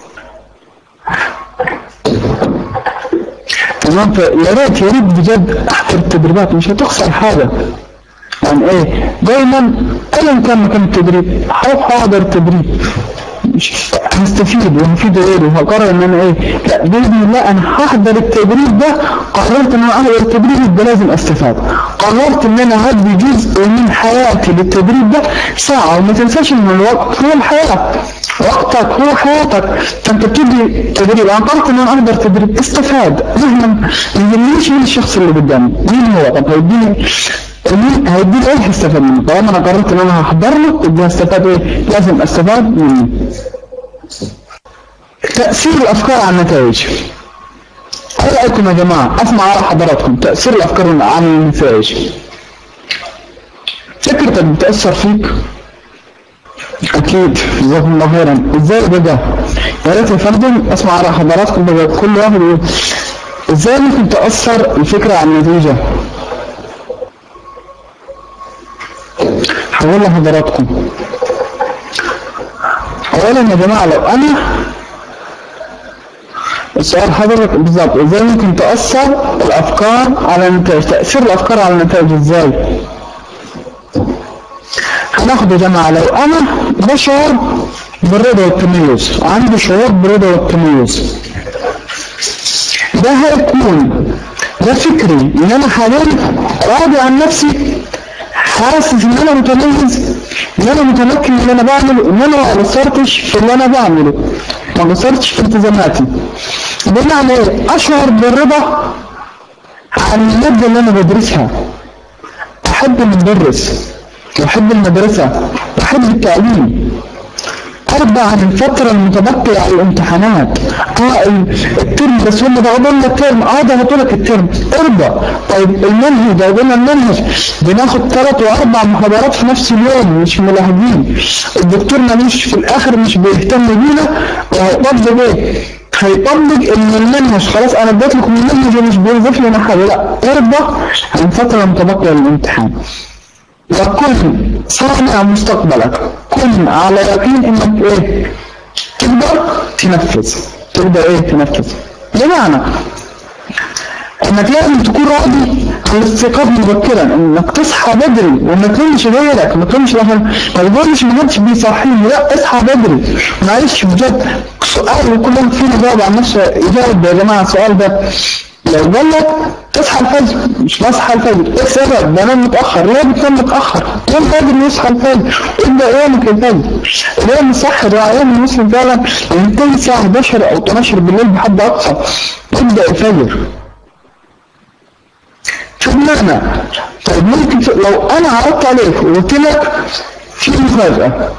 S2: تمام فيا ريت يا ريت بجد احضر التدريبات مش هتخسر حاجه يعني ايه دايما ايا كان مكان التدريب هروح احضر تدريب مش هستفيد وهفيد غيري وهقرر ان انا ايه لا باذن الله انا هحضر التدريب ده قررت ان انا احضر التدريب ده لازم استفاد قررت ان انا هدي جزء من حياتي للتدريب ده ساعه وما تنساش ان الوقت هو الحياه وقتك هو حياتك فانت بتدي تدريب انا قررت ان انا احضر تدريب استفاد مهما ما يهمنيش مين الشخص اللي قدامي مين هو طب هيديني مين هيديني ايه هستفاد منه طالما انا قررت ان انا هحضر له يبقى هستفاد ايه لازم استفاد منه تأثير الأفكار على النتائج ايه رأيكم يا جماعة أسمع على حضراتكم تأثير الأفكار على النتائج فكرتك بتأثر فيك أكيد جزاكم الله خيرا إزاي بقى يا ريت يا فندم أسمع على حضراتكم بقى كل واحد يقول إزاي ممكن تأثر الفكرة على النتيجة هقول لحضراتكم اولا يا جماعه لو انا السؤال حضرتك بالظبط ازاي ممكن تاثر الافكار على النتائج تاثير الافكار على النتائج ازاي هناخد يا جماعه لو انا بشعر بالرضا والتميز عندي شعور بالرضا والتميز ده هيكون ده فكري ان انا حاليا راضي عن نفسي حاسس ان انا متميز ان انا متمكن من اللي انا بعمله ان انا ما قصرتش في اللي انا بعمله ما قصرتش في التزاماتي بمعنى ايه اشعر بالرضا عن المادة اللي انا بدرسها احب المدرس واحب المدرسة واحب التعليم ارضى عن الفترة المتبقية على الامتحانات اه الترم بس هم ضغطوا لنا الترم اه ضغطوا لك الترم ارضى طيب المنهج ضغطوا لنا المنهج بناخد ثلاث واربع محاضرات في نفس اليوم مش ملاحظين الدكتور مالوش في الاخر مش بيهتم بينا وهيطبق ايه؟ هيطبق ان المنهج خلاص انا اديت لكم المنهج ومش بيوظف لنا حاجه لا ارضى عن الفتره المتبقيه للامتحان وكن صانع مستقبلك كن على يقين انك ايه تقدر تنفذ تقدر ايه تنفذ بمعنى انك لازم تكون راضي عن الاستيقاظ مبكرا انك تصحى بدري وما تلومش غيرك ما تلومش مثلا ما تقولش ما حدش بيصحيني لا اصحى بدري معلش بجد سؤال وكل واحد فينا جاوب عن نفسه يجاوب يا جماعه السؤال ده لو قال لك تصحى الفجر مش بصحى الفجر ايه السبب؟ بنام متاخر ليه بتنام متاخر؟ ليه قادر يصحى الفجر؟ ابدا يومك الفجر اليوم الصح ده ايام المسلم فعلا ينتهي الساعه 11 او 12 بالليل بحد اقصى تبدا الفجر فبمعنى طيب ممكن ت- لو انا عرضت عليك وقلت لك في مفاجاه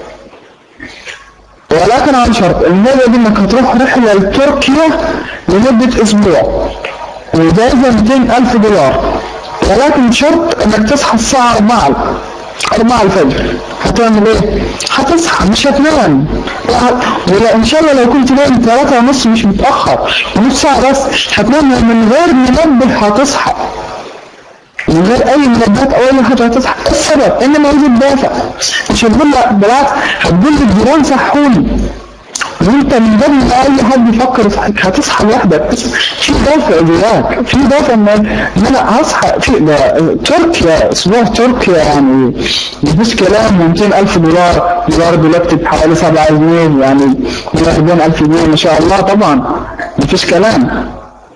S2: ولكن عن شرط المفاجاه دي انك هتروح رحله لتركيا لمده اسبوع وجايزه 200 الف دولار ولكن شرط انك تصحى الساعه 4 4 الفجر هتعمل ايه؟ هتصحى مش هتنام ولا ان شاء الله لو كنت نايم 3 ونص مش متاخر نص ساعه بس هتنام من غير منبه هتصحى من غير اي منبهات او اي حاجه هتصحى إيه السبب ان موجود دافع مش هتقول لا بالعكس هتقول للجيران صحوني وانت من قبل ما اي حد يفكر يصحيك هتصحى لوحدك في دافع جواك في دافع ان ان انا هصحى في ده تركيا اسبوع تركيا يعني مفيش كلام 200 الف دولار دولار دلوقتي بحوالي 7 جنيه يعني 140 الف جنيه ما شاء الله طبعا مفيش كلام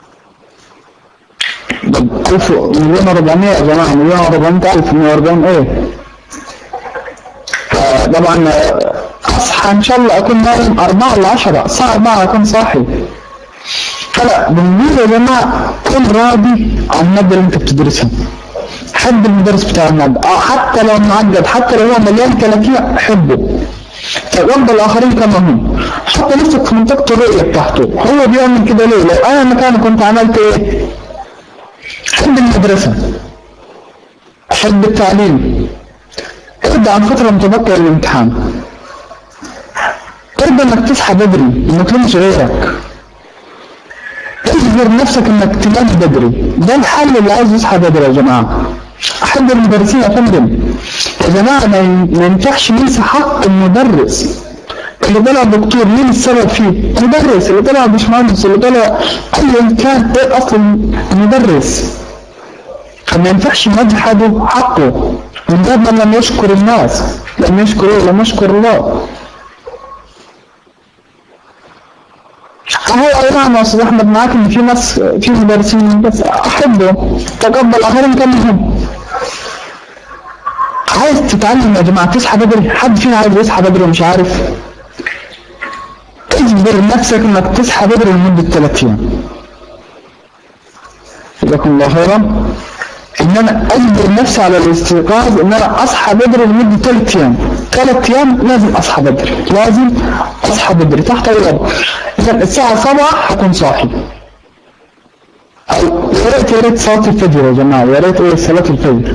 S2: ألف مليون وربعمية يا جماعة مليون وربعمية ألف مية وأربعين إيه طبعا أصحى إن شاء الله أكون نايم أربعة ولا عشرة الساعة أربعة أكون صاحي فلا بالنسبة يا جماعة كن راضي عن المادة اللي أنت بتدرسها حب المدرس بتاع المادة أو حتى لو معقد حتى لو هو مليان كلاكيع حبه تقبل الآخرين كما هم حط نفسك في منطقة الرؤية بتاعته هو بيعمل كده ليه؟ لو أنا مكانه كنت عملت إيه؟ أحب المدرسة أحب التعليم ابدأ عن فترة متبقية للامتحان ارضى انك تصحى بدري وما تلومش غيرك اجبر نفسك انك تنام بدري ده الحل اللي عايز يصحى بدري يا جماعة احب المدرسين يا فندم يا جماعة ما ين- ما ينفعش ننسى حق المدرس اللي طلع دكتور مين السبب فيه؟ المدرس اللي طلع باشمهندس اللي طلع ايا كان ايه اصل المدرس فما ينفعش نجحده حقه من باب من لم يشكر الناس لم يشكر إيه؟ لم يشكر الله هو اي نعم يا استاذ احمد معاك ان في ناس في مدرسين بس احبه تقبل اخرين كلهم عايز تتعلم يا جماعه تصحى بدري حد فينا عايز يصحى بدري ومش عارف اجبر نفسك انك تصحى بدري لمده ثلاث ايام جزاكم الله خيرا ان انا اجبر نفسي على الاستيقاظ ان انا اصحى بدري لمده ثلاث ايام ثلاث ايام لازم اصحى بدري لازم اصحى بدري تحت اي وضع اذا الساعه 7 هكون صاحي او يا ريت يا ريت صلاه الفجر يا جماعه يا ريت ايه صلاه الفجر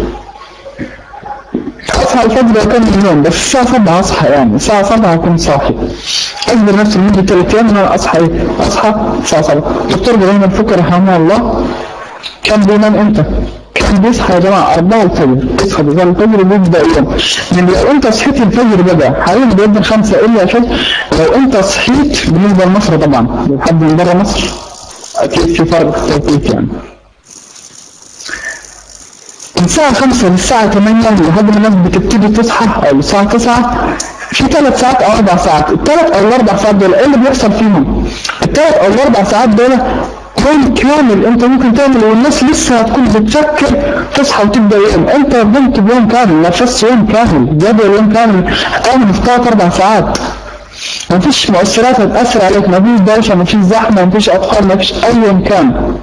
S2: اصحى الفجر وكان اليوم بس الساعه 7 اصحى يعني الساعه 7 هكون صاحي اجبر نفسي لمده ثلاث ايام ان انا اصحى ايه اصحى الساعه 7 دكتور ابراهيم الفكر رحمه الله كان بينام امتى؟ كان بيصحى يا جماعه 4 الفجر يصحى بيصلي الفجر وبيبدا يوم من لو انت صحيت الفجر بقى حاليا بيبدا 5 الا الفجر لو انت صحيت بالنسبه لمصر طبعا لو حد من بره مصر اكيد في فرق في التوقيت يعني من الساعة 5 للساعة 8 لحد ما الناس بتبتدي تصحى أو الساعة 9 في ثلاث ساعات أو أربع ساعات، الثلاث أو الأربع ساعات دول إيه اللي بيحصل فيهم؟ الثلاث أو الأربع ساعات دول يوم كامل أنت ممكن تعمل والناس لسه هتكون بتفكر تصحى وتبدأ يوم، أنت قمت بيوم كامل نفذت يوم كامل، جدول يوم كامل هتعمل في ثلاث أربع ساعات. مفيش مؤثرات هتأثر عليك، مفيش دوشة، مفيش زحمة، مفيش أطفال، مفيش أي مكان.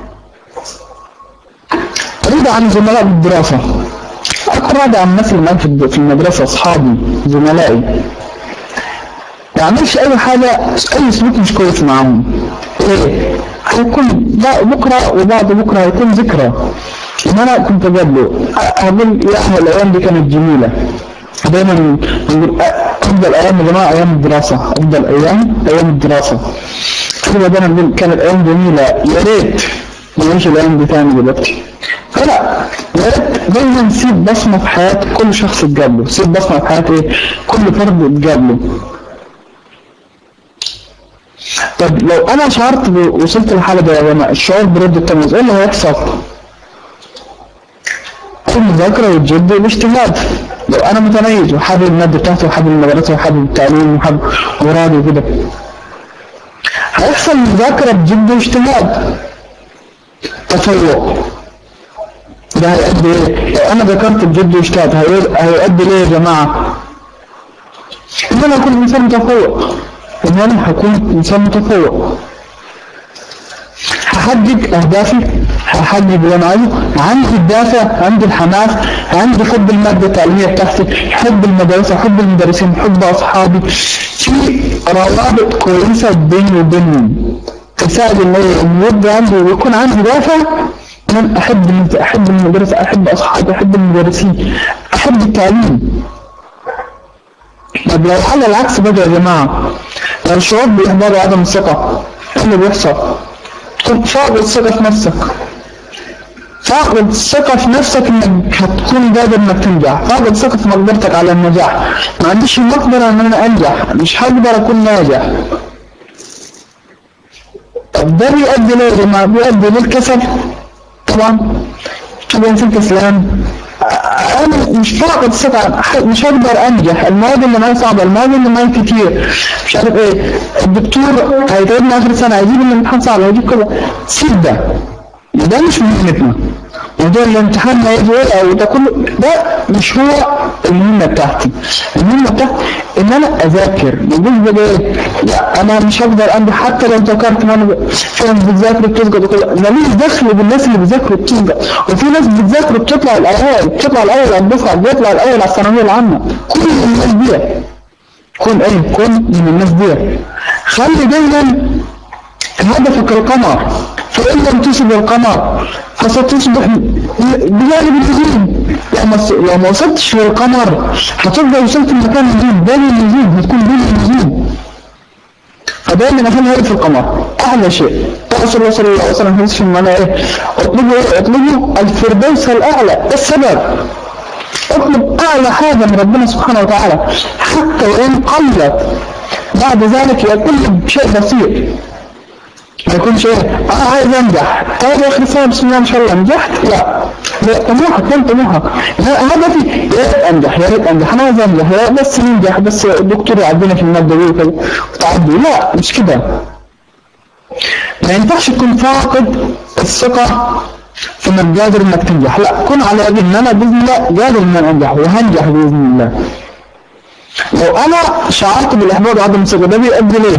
S2: رضا عن زملاء بالدراسة أكون راضي عن الناس اللي معايا في الد- في المدرسة أصحابي زملائي ما أعملش أي حاجة أي سلوك مش كويس معاهم ليه؟ هيكون ب- بكرة وبعد بكرة هيكون ذكرى إن أنا كنت قبله أقول يا أخي الأيام دي كانت جميلة دايما نقول أ- أفضل أيام يا جماعة أيام الدراسة أفضل أيام أيام الدراسة كده دايما نقول كانت أيام جميلة يا ريت نعيش الأيام دي تاني دلوقتي فلا يا ريت دايما نسيب بصمة في حياة كل شخص اتقابله سيب بصمة في حياة ايه كل فرد اتقابله طب لو انا شعرت ب- وصلت للحالة دي يا جماعة الشعور برد التمييز ايه اللي هيحصل؟ المذاكرة والجد والاجتهاد لو انا متميز وحابب المادة بتاعتي وحابب المدرسة وحابب التعليم وحابب وراضي وكده هيحصل مذاكرة بجد واجتهاد تفوق ده هيؤدي ايه؟ لو انا ذكرت بجد واجتهاد هيؤدي- هيؤدي ليه يا جماعه؟ ان انا اكون انسان متفوق ان انا هكون انسان متفوق هحقق اهدافي هحقق اللي انا عايزه عندي الدافع عندي الحماس عندي حب الماده التعليميه بتاعتي حب المدرسه حب المدرسين حب اصحابي في روابط كويسه بيني وبينهم تساعد ان إن يبقى عندي ويكون عندي دافع ان انا احب المد- احب المدرسه احب اصحابي احب المدرسين احب التعليم طب لو حل العكس بقى يا جماعه لو الشعور بالاحباط وعدم الثقه ايه اللي بيحصل؟ تكون فاقد الثقه في نفسك فاقد الثقة في نفسك انك هتكون قادر انك تنجح، فاقد الثقة في مقدرتك على النجاح، ما عنديش المقدرة ان انا انجح، مش هقدر اكون ناجح. طب ده بيؤدي ليه يا جماعة؟ بيؤدي للكسل طبعا تبقى انسان كسلان انا مش فاقد الثقة ح- مش هقدر انجح المواد اللي معايا صعبة المواد اللي معايا كتير مش عارف ايه الدكتور هيتعبني اخر سنة هيجيب الامتحان صعب هيجيب كده سيب ده ده مش مهمتنا موضوع الامتحان ما يجي ايه او ده كله ده مش هو المهمة بتاعتي المهمة بتاعتي ان انا اذاكر مش بقى ايه لا انا مش هقدر انجح حتى لو ذاكرت ما انا في ناس بتذاكر بتسقط وكده ماليش دخل بالناس اللي بيذاكروا بتسقط وفي ناس بتذاكر بتطلع الاوائل بتطلع الاول على الدفعه بيطلع الاول على الثانويه العامه كل الناس دي كن ايه كن من الناس دي خلي دايما هدفك القمر فإن لم تصب القمر فستصبح بجانب النجوم لو ما لو ما وصلتش للقمر هتبقى وصلت لمكان النجوم بين النجوم هتكون بين النجوم فدايما اهم هدف القمر اعلى شيء رسول الله صلى الله عليه وسلم في المعنى ايه اطلبوا ايه اطلبوا الفردوس الاعلى إيه السبب اطلب اعلى حاجه من ربنا سبحانه وتعالى حتى وان قلت بعد ذلك يكون شيء بسيط ما يكونش ايه انا عايز انجح طيب يا اخي السنه بسم الله ما شاء الله نجحت لا لا طموحك فين طموحك لا هدفي يا ريت انجح يا ريت انجح انا عايز انجح يا بس ننجح بس الدكتور يعدينا في الماده دي وكده وتعدي لا مش كده ما ينفعش تكون فاقد الثقه في انك قادر انك تنجح لا كن على يقين ان انا باذن الله قادر ان انا انجح وهنجح باذن الله لو انا شعرت بالاحباط وعدم الثقه ده بيؤدي ليه؟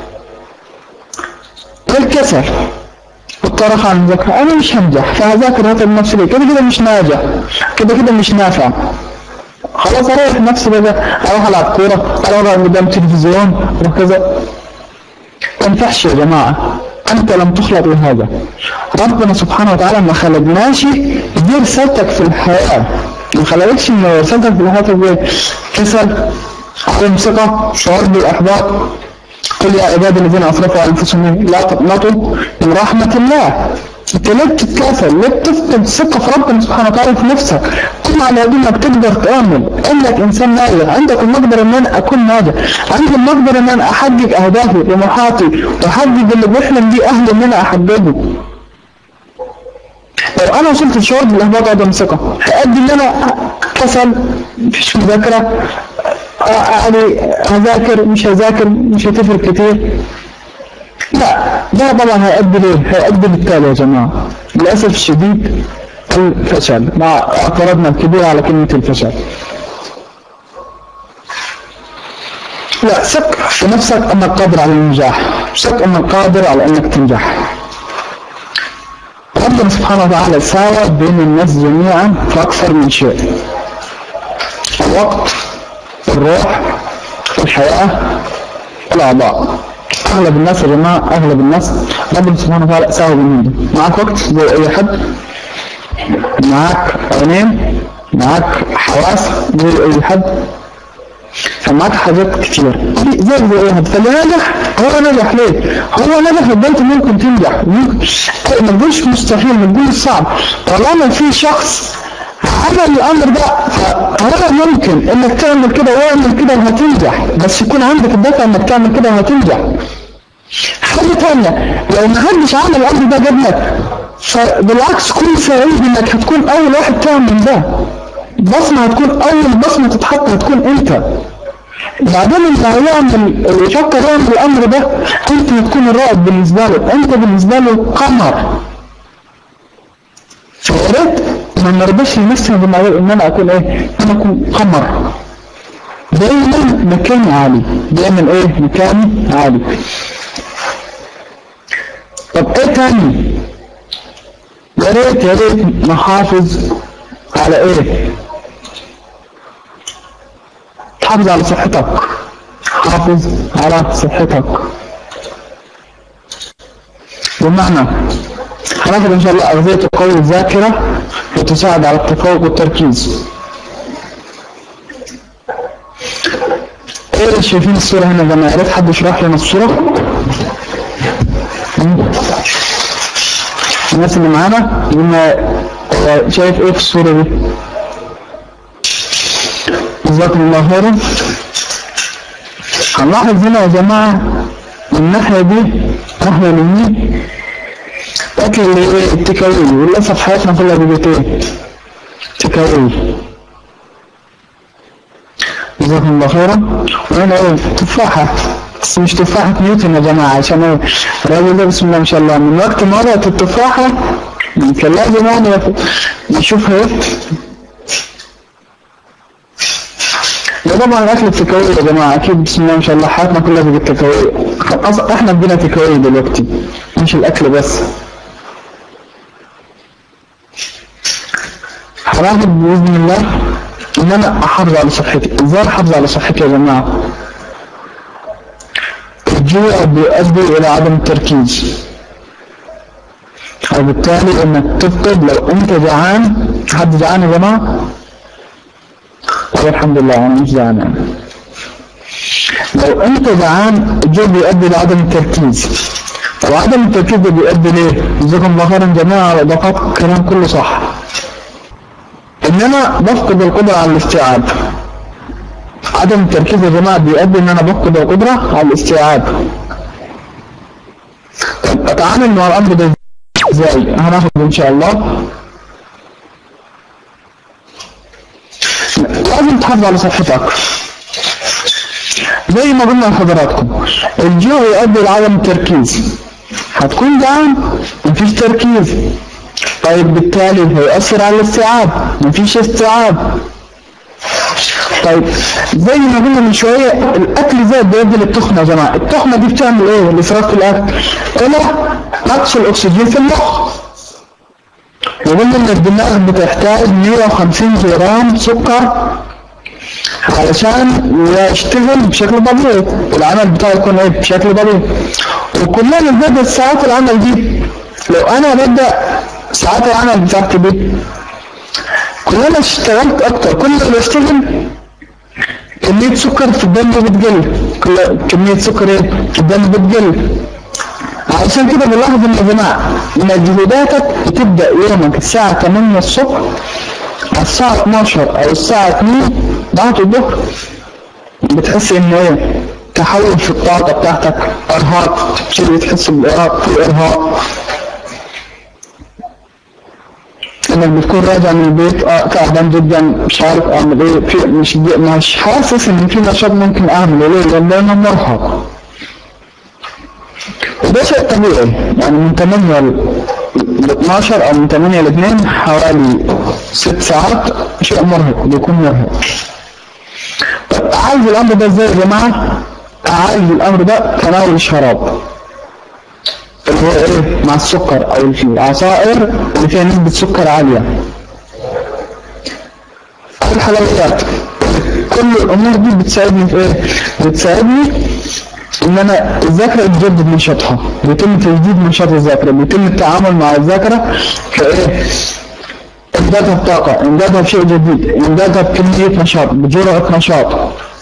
S2: الكسل والطرح عن المذاكرة أنا مش هنجح فهذاكر هذا النفس ليه كده كده مش ناجح كده كده مش نافع خلاص أريح نفسي بقى أروح ألعب كورة أروح أقعد قدام تلفزيون وكذا ما ينفعش يا جماعة أنت لم تخلق لهذا ربنا سبحانه وتعالى ما خلقناش دي رسالتك في الحياة ما خلقتش إن رسالتك في الحياة تبقى كسل عدم ثقة شعور بالإحباط قل يا عبادي الذين اسرفوا على انفسهم لا تقنطوا من رحمه الله انت ليه بتتكاسل؟ ليه بتفقد الثقه في ربنا سبحانه وتعالى في نفسك؟ كل على يد انك تقدر تعمل انك انسان ناجح عندك المقدره ان انا اكون ناجح عندي المقدره ان انا احقق اهدافي طموحاتي واحقق اللي بيحلم بيه اهلي ان انا احققه لو انا وصلت لشعور بالاحباط وعدم الثقه هيؤدي ان انا كسل مفيش مذاكره يعني هذاكر مش هذاكر مش هتفرق كتير لا ده طبعا هيؤدي ليه؟ هيؤدي بالتالي يا جماعه للاسف الشديد الفشل مع اعتراضنا الكبير على كلمه الفشل لا ثق في نفسك انك قادر على النجاح ثق انك قادر على انك تنجح ربنا سبحانه وتعالى ساوى بين الناس جميعا في اكثر من شيء الوقت الروح الحياة الأعضاء أغلب الناس يا جماعة أغلب الناس ربنا سبحانه وتعالى ساوى بينهم معاك وقت زي أي حد معاك عينين معاك حواس زي أي حد فمعاك حاجات كتير زي زي أي حد فاللي نجح هو نجح ليه؟ هو نجح يبقى أنت ممكن تنجح ممكن ما تقولش مستحيل ما تقولش صعب طالما في شخص عمل الامر ده فهذا ممكن انك تعمل كده واعمل كده وهتنجح بس يكون عندك الدافع انك تعمل كده وهتنجح حاجه ثانيه لو ما حدش عمل الامر ده قبلك فبالعكس كن سعيد انك هتكون اول واحد تعمل ده بصمه هتكون اول بصمه تتحط هتكون انت بعدين اللي هيعمل اللي يفكر يعمل الامر ده انت هتكون الرائد بالنسبه له انت بالنسبه له قمر يا ريت ما نرضاش لنفسنا بالمعيار ان انا اكون ايه انا اكون قمر دايما مكاني عالي دايما ايه مكاني عالي طب ايه تاني يا ريت يا ريت نحافظ على ايه حافظ على صحتك حافظ على صحتك بمعنى هناخد ان شاء الله اغذية تقوي الذاكرة وتساعد على التفوق والتركيز ايه اللي شايفين الصورة هنا يا جماعة يا ريت حد يشرح لنا الصورة مم. الناس اللي معانا قلنا آه، شايف ايه في الصورة دي جزاكم الله خيرا هنلاحظ هنا يا جماعة الناحية دي الناحية اليمين أكل اللي ايه التكاوي وللأسف حياتنا كلها بقت ايه تكاوي جزاكم الله خيرا وهنا ايه تفاحة بس مش تفاحة نيوتن يا جماعة عشان ايه الراجل ده بسم الله ما شاء الله من وقت ما وضعت التفاحة كان لازم يعني نشوفها ايه ده طبعا الاكل التكاوي يا جماعه اكيد بسم الله ما شاء الله حياتنا كلها بقت تكاوي أص- احنا بدينا تكاوي دلوقتي مش الاكل بس هناخد باذن الله ان انا احافظ على صحتي ازاي احافظ على صحتي يا جماعه الجوع بيؤدي الى عدم التركيز وبالتالي انك تفقد لو انت جعان حد جعان يا جماعه طب الحمد لله انا مش جعان يعني. لو انت جعان الجوع بيؤدي لعدم التركيز طب عدم التركيز ده بيؤدي ليه؟ جزاكم الله خيرا جميعا دقائق الكلام كله صح ان انا بفقد القدرة على الاستيعاب عدم التركيز يا جماعة بيؤدي ان انا بفقد القدرة على الاستيعاب طب اتعامل مع الامر ده ازاي؟ هناخد ان شاء الله لازم تحافظ على صحتك زي ما قلنا لحضراتكم الجوع يؤدي لعدم التركيز هتكون جعان مفيش تركيز طيب بالتالي هيأثر على الاستيعاب مفيش استيعاب طيب زي ما قلنا من شوية الأكل زاد بيؤدي للتخمة يا جماعة التخمة دي بتعمل إيه؟ الإسراف في الأكل إلى نقص الأكسجين في المخ وقلنا إن الدماغ بتحتاج 150 جرام سكر علشان يشتغل بشكل طبيعي العمل بتاعه يكون ايه بشكل طبيعي وكلنا بنبدا ساعات العمل دي لو انا ببدا ساعات العمل بتاعتي دي كلما اشتغلت اكتر كل ما بشتغل كمية سكر في الدم بتقل كل كمية سكر ايه في الدم بتقل علشان كده بنلاحظ ان يا جماعه مجهوداتك بتبدا يومك الساعه 8 الصبح على الساعه 12 او الساعه 2 بعد الظهر بتحس ان ايه تحول في الطاقه بتاعتك ارهاق تبتدي تحس بارهاق في ارهاق انك بتكون راجع من البيت اه تعبان جدا مش عارف اعمل ايه في مش مش حاسس ان في نشاط ممكن اعمله ليه؟ لان انا مرهق وده شيء طبيعي يعني من 8 ل 12 او من 8 ل 2 حوالي 6 ساعات شيء مرهق بيكون مرهق طب اعالج الامر ده ازاي يا جماعه؟ اعالج الامر ده تناول الشراب اللي هو ايه مع السكر او العصائر اللي فيها نسبة سكر عالية أو الحلويات كل الامور دي بتساعدني في ايه بتساعدني ان انا الذاكرة تجدد نشاطها بيتم تجديد نشاط الذاكرة بيتم التعامل مع الذاكرة كايه امدادها بطاقة امدادها بشيء جديد امدادها بكمية نشاط بجرعة نشاط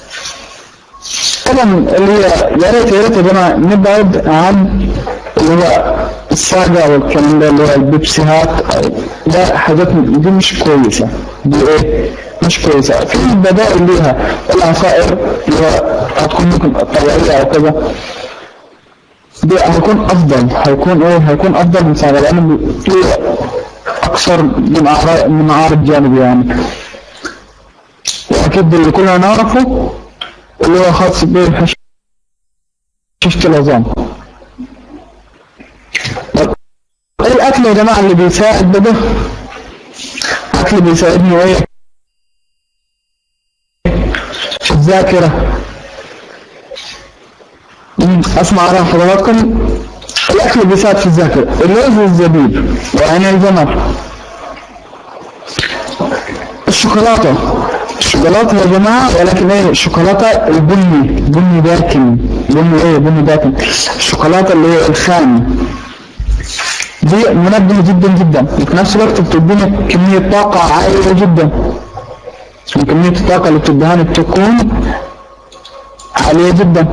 S2: طبعا اللي هي يا ريت يا ريت يا جماعة نبعد عن اللي هو الساقع والكلام ده اللي هو البيبسيهات ده حاجات دي مش كويسة دي ايه مش كويسة في بدائل ليها العصائر اللي هو هتكون ممكن طبيعية او كذا دي هيكون افضل هيكون ايه هيكون افضل من ساقع لان في اكثر من اعراض من عارض جانبي يعني واكيد اللي كلنا نعرفه اللي هو خاص بحشيشة العظام طب ايه الاكل يا جماعه اللي بيساعد ده الاكل بيساعدني ايه في الذاكره مم، اسمع على حضراتكم الاكل بيساعد في الذاكره اللوز والزبيب وعين الجمل الشوكولاته الشوكولاته يا جماعه ولكن ايه الشوكولاته البني بني داكن بني ايه بني داكن الشوكولاته اللي هي الخام دي منبه جدا جدا وفي نفس الوقت بتدينا كميه طاقه عاليه جدا وكميه الطاقه اللي بتديها لي بتكون عاليه جدا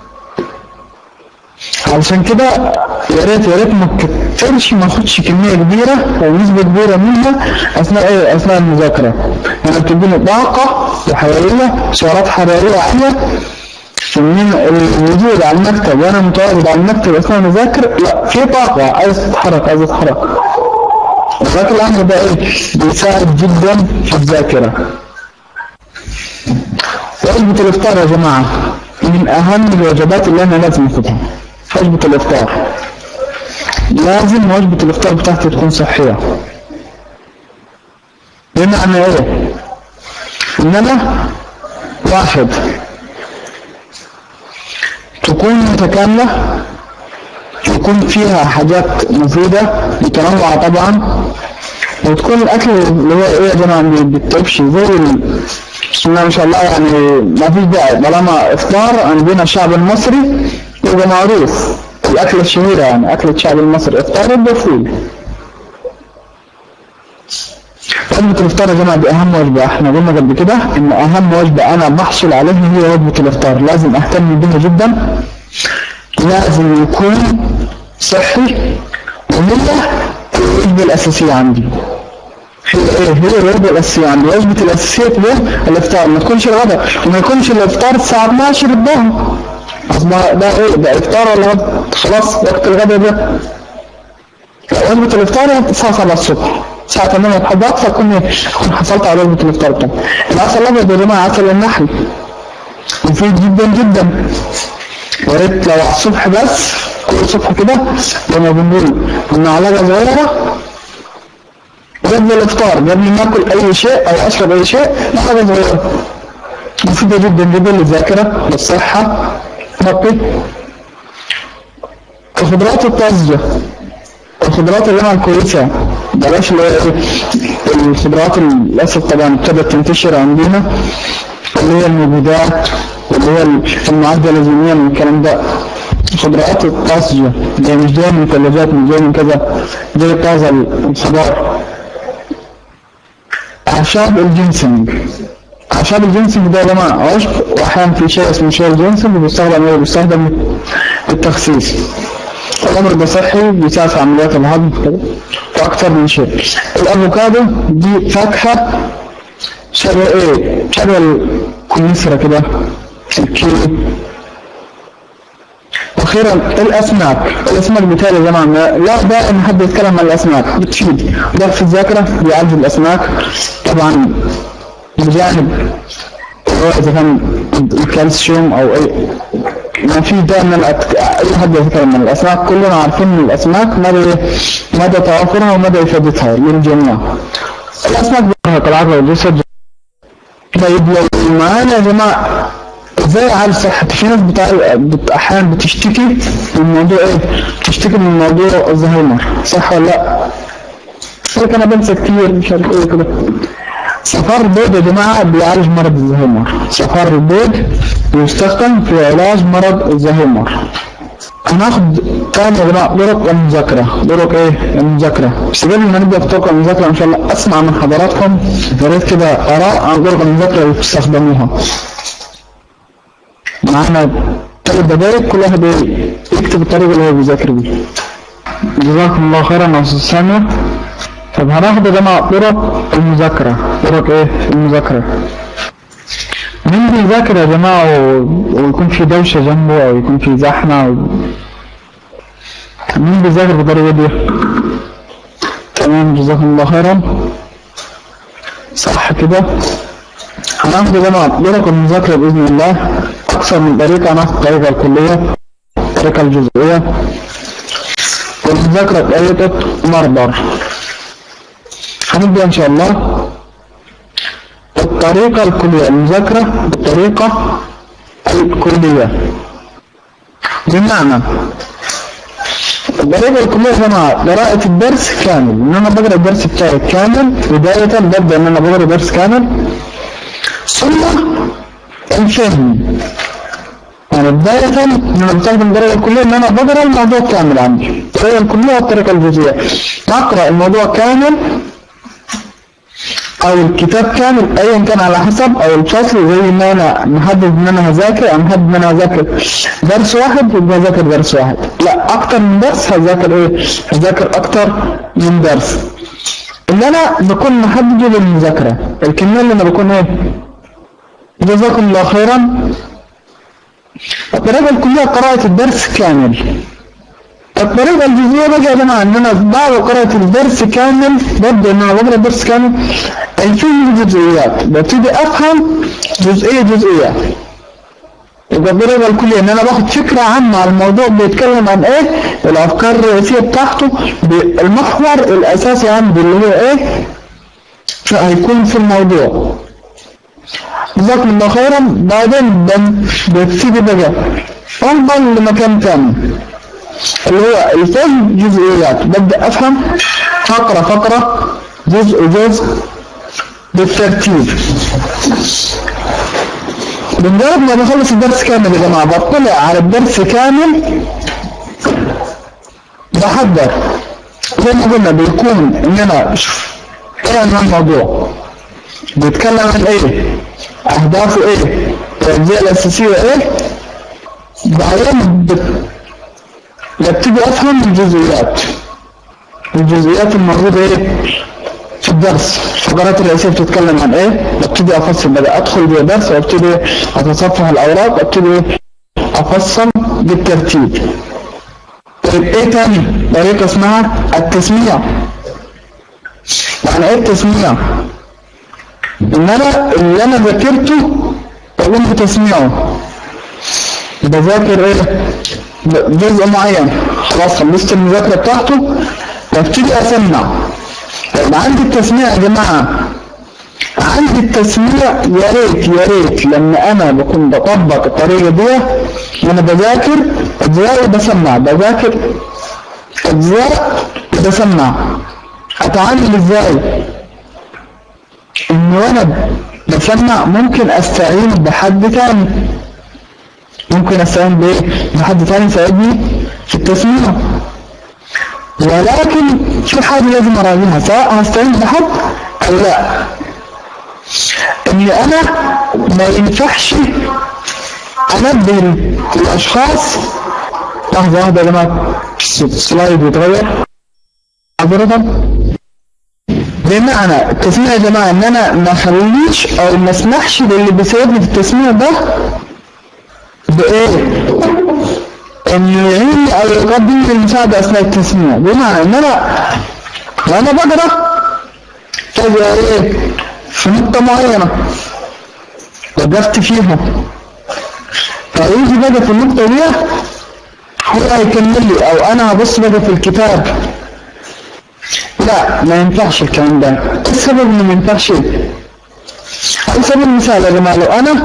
S2: علشان كده يا ريت يا ريت ما تكترش ما اخدش كميه كبيره او نسبه كبيره منها اثناء ايه اثناء المذاكره يعني بتديني طاقه وحراريه سعرات حراريه عاليه من الوجود على المكتب وانا متواجد على المكتب اثناء المذاكر لا في طاقه عايز تتحرك عايز تتحرك ولكن الامر ده ايه بيساعد جدا في الذاكره وجبه الافطار يا جماعه من اهم الوجبات اللي انا لازم اخدها وجبة الإفطار لازم وجبة الإفطار بتاعتي تكون صحية بمعنى إيه؟ إن أنا واحد تكون متكاملة يكون فيها حاجات مفيدة متنوعة طبعا وتكون الأكل اللي هو إيه يا جماعة ما بيتعبش زي ال- بسم الله ما شاء الله يعني ما فيش داعي طالما إفطار عندنا الشعب المصري يبقى معروف الأكلة الشهيرة يعني أكلة الشعب المصري إفطار رد وفول وجبة الإفطار يا جماعة دي أهم وجبة احنا قلنا قبل كده إن أهم وجبة أنا بحصل عليها هي وجبة الإفطار لازم أهتم بها جدا لازم يكون صحي وهي الوجبة الأساسية عندي هي ايه هي الوجبة الأساسية عندي وجبة الأساسية تكون الإفطار ما تكونش الغداء وما يكونش الإفطار الساعة 12 الظهر أصبح ده ايه ده إفطار ولا غدا خلاص وقت الغداء ده وجبة الإفطار الساعة 7 الصبح الساعة 8 الحضات فأكون أكون حصلت على وجبة الإفطار بتاعي العسل الأبيض يا جماعة عسل النحل مفيد جدا جدا يا ريت لو على الصبح بس كل صبح كده لما بنقول معلقة صغيرة قبل الإفطار قبل ما آكل أي شيء أو أشرب أي شيء معلقة صغيرة مفيدة جدا جدا للذاكرة للصحة نقي الخضروات الطازجة الخضروات اللي انا الكويسة بلاش اللي هي الخضروات اللي للأسف طبعا ابتدت تنتشر عندنا اللي هي المبيدات واللي هي المعدة لازميا والكلام ده الخضروات الطازجة زي مش جاية من ثلاجات مش جاية من كذا زي طازة الخضار أعشاب الجنسنج أعشاب الجنسنج ده يا جماعة عشب وأحيانا في شيء اسمه شيء الجنسنج بيستخدم إيه؟ بيستخدم للتخسيس الأمر ده صحي بيساعد في عمليات الهضم كده وأكثر من شيء الأفوكادو دي فاكهة شبه إيه؟ شبه الكمثرى كده الكيوي واخيرا الاسماك الاسماك بالتالي يا جماعه ما- لا دائما حد يتكلم عن الاسماك بتفيد ده في الذاكره بيعالج الاسماك طبعا بجانب هو اذا كان الكالسيوم او اي ما في دائما أت- اي حد يتكلم عن الاسماك كلنا عارفين ان الاسماك مدى مدى توافرها ومدى افادتها للجميع الاسماك بترهق العقل والجسد طيب لو معانا يا جماعه ازاي عارف صحة في ناس بتاع بت... احيانا بتشتكي من موضوع ايه بتشتكي من موضوع الزهايمر صح ولا لا يقول لك انا بنسى كتير مش عارف ايه كده صفار البيض يا جماعة بيعالج مرض الزهايمر صفار البيض بيستخدم في علاج مرض الزهايمر هناخد كام يا جماعة طرق المذاكرة طرق ايه المذاكرة بس قبل ما نبدأ في طرق المذاكرة ان شاء الله اسمع من حضراتكم يا ريت كده اراء عن طرق المذاكرة اللي بتستخدموها معانا ثلاث دقايق كل واحد ايه يكتب الطريقة اللي هو بيذاكر بيها جزاكم الله خيرا يا استاذ سامر طب هناخد يا جماعة طرق المذاكرة طرق ايه المذاكرة مين بيذاكر يا جماعة و... ويكون في دوشة جنبه أو يكون في زحمة و... مين بيذاكر بالطريقة دي؟ تمام جزاكم الله خيرا صح كده هناخد يا جماعة طرق المذاكرة بإذن الله أكثر من طريقة هناخد الطريقة الكلية الطريقة الجزئية والمذاكرة بطريقة مربر هنبدأ إن شاء الله بالطريقة الكلية المذاكرة بالطريقة الكلية بمعنى الطريقة الكلية يا جماعة قراءة الدرس كامل ان انا بقرا الدرس بتاعي كامل بداية ببدأ ان انا بقرا درس كامل ثم الفهم يعني بداية ان انا بستخدم الطريقة الكلية ان انا بقرا الموضوع كامل عندي الطريقة الكلية والطريقة الجزئية بقرا الموضوع كامل او الكتاب كامل ايا كان على حسب او الفصل زي ما انا محدد ان انا هذاكر او محدد ان انا هذاكر درس واحد يبقى هذاكر درس واحد لا اكتر من درس هذاكر ايه هذاكر اكتر من درس اللي انا بكون محدده للمذاكرة الكمية اللي انا بكون ايه جزاكم الله خيرا الطريقة الكلية قراءة الدرس كامل الطريقة الجزئية بقى يا جماعة ان انا بعد قراءة الدرس كامل ببدأ ان انا بقرا الدرس كامل الفهم الجزئيات ببتدي افهم جزئية جزئية يبقى الطريقة الكلية ان انا باخد فكرة عامة عن الموضوع بيتكلم عن ايه الافكار الرئيسية بتاعته المحور الاساسي عندي اللي هو ايه هيكون في الموضوع جزاكم الله خيرا بعدين ببتدي بقى انضل لمكان تاني اللي هو الفهم جزئيات ببدأ أفهم فقرة فقرة جزء جزء بالترتيب بمجرد ما بخلص الدرس كامل يا جماعة بطلع على الدرس كامل بحضر زي ما قلنا بيكون ان انا ايه عنوان الموضوع بيتكلم عن ايه اهدافه ايه الأجزاء الأساسية ايه بعدين ببتدي افهم الجزئيات الجزئيات الموجودة ايه في الدرس الفقرات الرئيسية بتتكلم عن ايه ببتدي افصل بدأ ادخل جوه الدرس وابتدي اتصفح الاوراق وابتدي افصل بالترتيب طيب ايه تاني طريقة اسمها التسميع يعني ايه التسميع ان انا اللي انا ذاكرته اقوم بتسميعه بذاكر ايه جزء معين خلاص خلصت المذاكرة بتاعته ببتدي اسمع طيب عندي التسميع يا جماعة عندي التسميع يا ريت يا ريت لما انا بكون بطبق الطريقة دي وانا بذاكر اجزاء بسمع بذاكر اجزاء بسمع اتعامل ازاي ان وانا بسمع ممكن استعين بحد تاني ممكن استعين بايه بحد تاني يساعدني في التسميع ولكن في حاجة لازم اراجعها سواء هستعين بحد او لا اني انا ما ينفعش انبه الاشخاص لحظة واحدة يا جماعة السلايد يتغير حضرتك بمعنى التسميع يا جماعة ان انا ما اخليش او ما اسمحش للي بيساعدني في التسميع ده بايه انه يعيني او يقدم لي المساعدة اثناء التسميع بمعنى ان انا وانا بقرا فجأة ايه في نقطة معينة وقفت فيها فيجي بقى في النقطة دي هو هيكمل لي او انا هبص بقى في الكتاب لا ما ينفعش الكلام ده ايه السبب انه ما ينفعش على سبيل المثال يا جماعه لو انا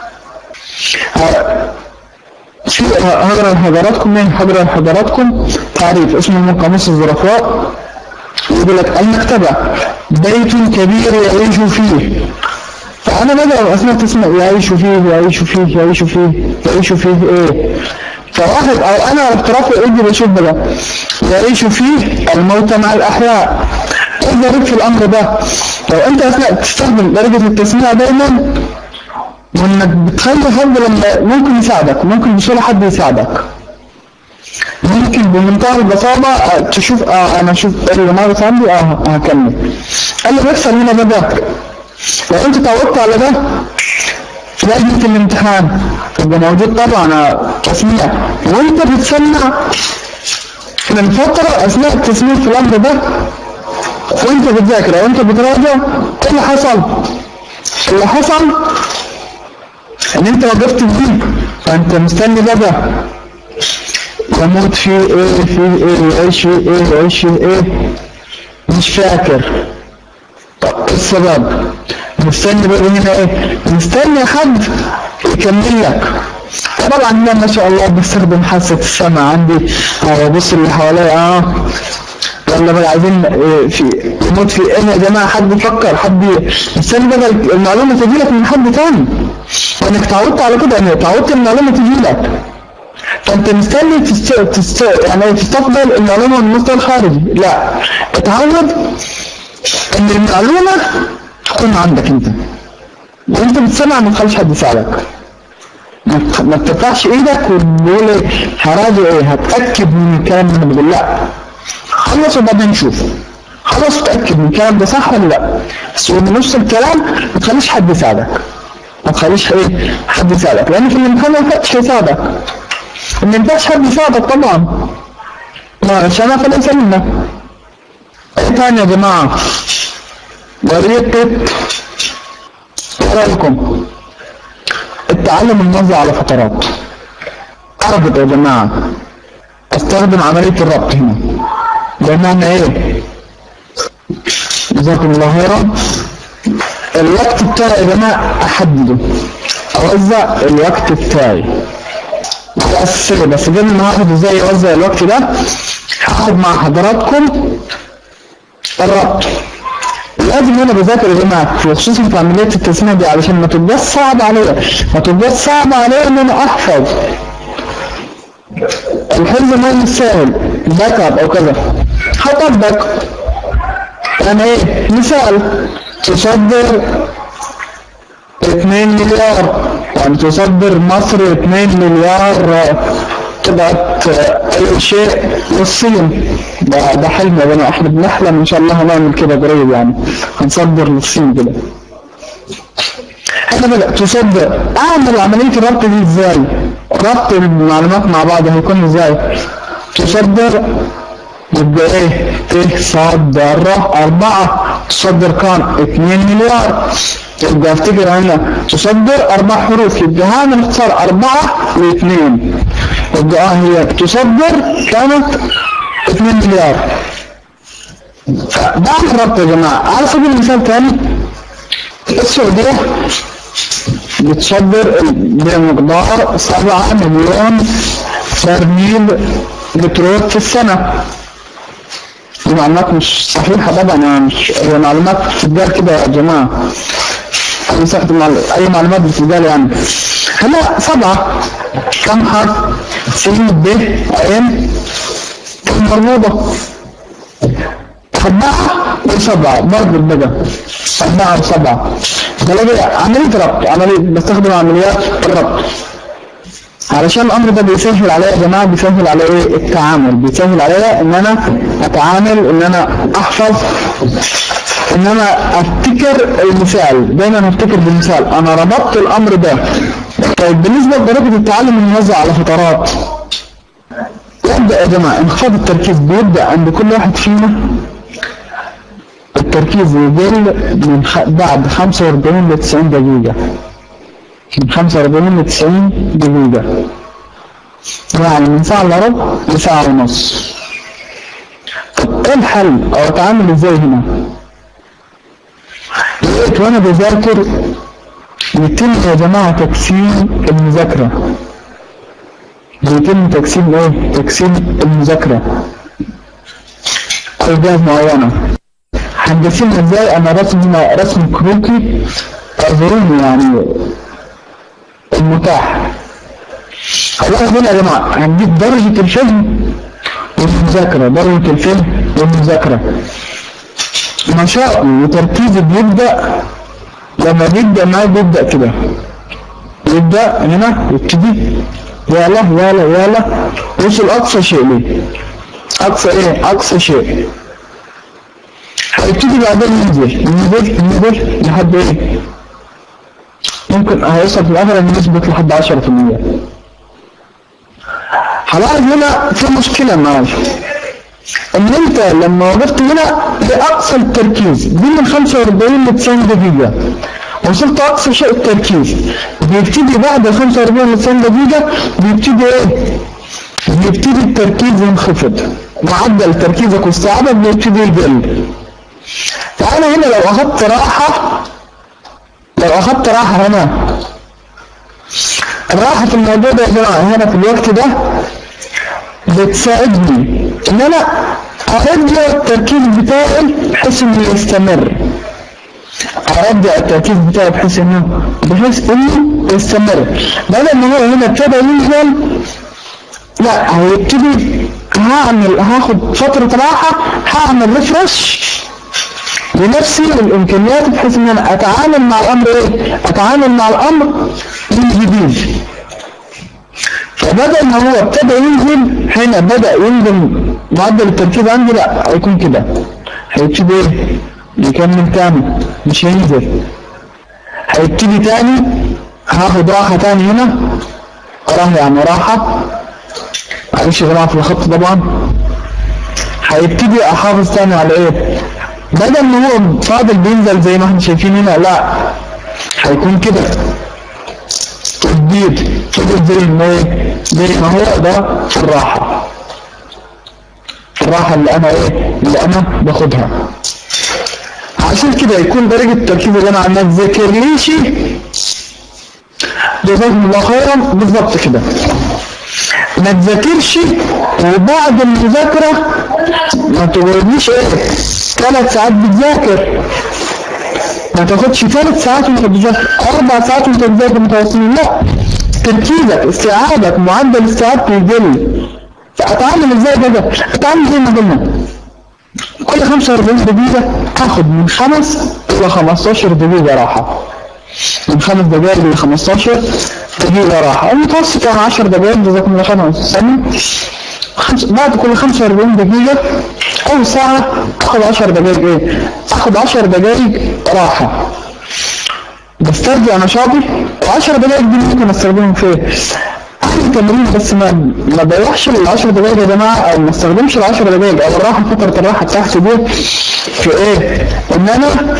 S2: في هقرا لحضراتكم من هقرا لحضراتكم تعريف اسمه من قاموس الظرفاء يقول لك المكتبة بيت كبير يعيش فيه فأنا بدأ أثناء تسمع يعيش فيه يعيش فيه يعيش فيه يعيش فيه إيه فواحد أو أنا احترافي إيدي بشوف بقى يعيش فيه الموتى مع الأحياء إيه الغريب في الأمر ده لو أنت أثناء تستخدم درجة التسميع دايما وإنك بتخلي حد لما ممكن يساعدك ممكن بسهولة حد يساعدك ممكن بمنتهى البساطة تشوف اه انا اشوف اللي ناقص عندي اه هكمل اللي بيحصل هنا ده ده لو انت تعودت على ده في لجنة الامتحان تبقى موجود طبعا تسميع وانت بتسمع من فترة اثناء التسميع في الامر ده وانت بتذاكر او انت بتراجع ايه اللي حصل؟ اللي حصل ان انت وقفت جديد فانت مستني بقى يموت في ايه في ايه يعيش في ايه يعيش في ايه مش فاكر طب السبب مستني بقى هنا ايه مستني حد يكمل لك طبعا انا ما شاء الله بستخدم حاسة السمع عندي او ابص اللي حواليا اه يلا بقى عايزين إيه، في نموت في ايه يا جماعه حد يفكر حد ي- مستني بقى المعلومه تجي لك من حد تاني وانك تعودت على كده يعني تعودت المعلومه تجي لك فانت مستني تست... تست... يعني تستقبل المعلومه من المصدر الخارجي لا اتعود ان المعلومه تكون عندك انت وانت بتسمع ما تخليش حد يساعدك ما ت- ما ترفعش ايدك وتقول إيه، هراجع ايه هتاكد من الكلام اللي انا بقول لا خلص وبعدين نشوف خلص تاكد من الكلام ده صح ولا لا بس من نص الكلام ما تخليش حد يساعدك ما تخليش ايه حد يساعدك لان في الامتحان ما ينفعش يساعدك ما ينفعش حد يساعدك طبعا ما شاء فليس منا ايه تاني يا جماعه طريقه ايه رايكم التعلم الموزع على فترات اربط يا جماعه استخدم عمليه الربط هنا بمعنى ايه جزاكم الله خيرا الوقت بتاعي يا جماعه احدده اوزع الوقت بتاعي بس بس قبل ما اخد ازاي اوزع الوقت ده هاخد مع حضراتكم الربط لازم انا بذاكر يا جماعه خصوصا في عمليه التسميه دي علشان ما تبقاش صعب عليا ما تبقاش صعب عليا ان انا احفظ الحفظ ما مش سهل باك او كذا هطبق يعني ايه مثال تصدر 2 مليار يعني تصدر مصر 2 مليار تبعت اي شيء للصين ده ده حلم يا جماعه احنا بنحلم ان شاء الله هنعمل كده قريب يعني هنصدر للصين كده انا بقى تصدر اعمل عمليه الربط دي ازاي ربط المعلومات مع بعض هيكون ازاي تصدر يبقى ايه ايه صدر اربعة تصدر كان اتنين مليار يبقى افتكر هنا تصدر اربع حروف يبقى هذا نختار اربعة واثنين يبقى اه هي تصدر كانت اتنين مليار فبعد الربط يا جماعة على سبيل المثال تاني السعودية بتصدر بمقدار سبعة مليون برميل بترول في السنة دي معلومات مش صحيحة طبعا يعني مش هي معلومات بتتقال كده يا جماعة بنستخدم أي معلومات بتتقال يعني هلا سبعة كم حرف س ب عين مربوطة أربعة وسبعة برضه بقى أربعة وسبعة بلاقي عملية ربط عملية بستخدم عمليات الربط علشان الامر ده بيسهل عليا يا جماعه بيسهل عليا ايه التعامل بيسهل عليا ان انا اتعامل ان انا احفظ ان انا افتكر المثال دايما افتكر بالمثال انا ربطت الامر ده طيب بالنسبه لدرجه التعلم الموزع على فترات يبدا يا جماعه انخفاض التركيز بيبدا عند كل واحد فينا التركيز يقل من خ... بعد 45 ل 90 دقيقه من 45 ل 90 دقيقة يعني من ساعة الا ربع لساعة ونص طب ايه الحل او اتعامل ازاي هنا لقيت وانا بذاكر يتم يا جماعة تقسيم المذاكرة بيتم تقسيم ايه تقسيم المذاكرة أوجات معينة هنقسمها ازاي انا رسم هنا رسم كروكي اعذروني يعني المتاح خلاص هنا يا جماعة هنجيب درجة الفهم والمذاكرة درجة الفهم والمذاكرة نشاطي وتركيزي بيبدأ لما بيبدأ معايا بيبدأ كده يبدأ هنا يبتدي يلا يلا يلا وصل أقصى شيء ليه أقصى إيه أقصى شيء هيبتدي بعدين ينزل ينزل ينزل لحد إيه ممكن هيوصل في الاخر النسبة لحد 10% هلاحظ هنا في مشكلة معايا ان انت لما وقفت هنا باقصى التركيز دي من 45 ل 90 دقيقة وصلت اقصى شيء التركيز بيبتدي بعد ال 45 ل 90 دقيقة بيبتدي ايه؟ بيبتدي التركيز ينخفض معدل تركيزك واستيعابك بيبتدي يقل فانا هنا لو اخدت راحة لو اخدت راحة هنا الراحة في الموضوع ده يا جماعة هنا في الوقت ده بتساعدني ان انا ارجع التركيز بتاعي بحيث انه يستمر ارجع التركيز بتاعي بحيث انه بحيث انه يستمر بدل ما هو هنا ابتدى ينزل لا هيبتدي هعمل هاخد فترة راحة هعمل ريفرش لنفسي والامكانيات بحيث ان انا اتعامل مع الامر ايه؟ اتعامل مع الامر من جديد فبدل ما هو ابتدى ينزل هنا بدأ ينزل معدل التركيز عندي لا هيكون كده هيبتدي ايه؟ يكمل تاني مش هينزل هيبتدي تاني هاخد راحة تاني هنا راحة يعني راحة معلش يا جماعة في الخط طبعا هيبتدي احافظ تاني على ايه بدل ما هو فاضل بينزل زي ما احنا شايفين هنا لا هيكون كده تجديد كده زي ما ايه زي ما هو ده في الراحة الراحة اللي انا ايه اللي انا باخدها عشان كده يكون درجة التركيز اللي انا ما تذاكرليش جزاكم الله خيرا بالظبط كده ما تذاكرش وبعد المذاكرة ما تقوليش ايه ثلاث ساعات بتذاكر ما تاخدش ثلاث ساعات وانت بتذاكر اربع ساعات وانت بتذاكر متواصلين لا تركيزك استيعابك معدل استيعابك يقل فاتعامل ازاي بقى اتعامل زي ما قلنا كل 45 دقيقة اخد من خمس الى 15 دقيقة راحة من خمس دقائق ل 15 دقيقة راحة المتوسط يعني 10 دقائق جزاكم الله خيرا استنى خمس بعد كل 45 دقيقة أو ساعة آخد 10 دقائق إيه؟ آخد 10 دقائق راحة بسترجع نشاطي و10 دقائق دي ممكن استخدمهم في إيه؟ أعمل تمرين بس ما ما بروحش ال 10 دقائق يا جماعة أو ما استخدمش ال 10 دقائق أو الراحة فترة الراحة بتاعتي دي في إيه؟ إن أنا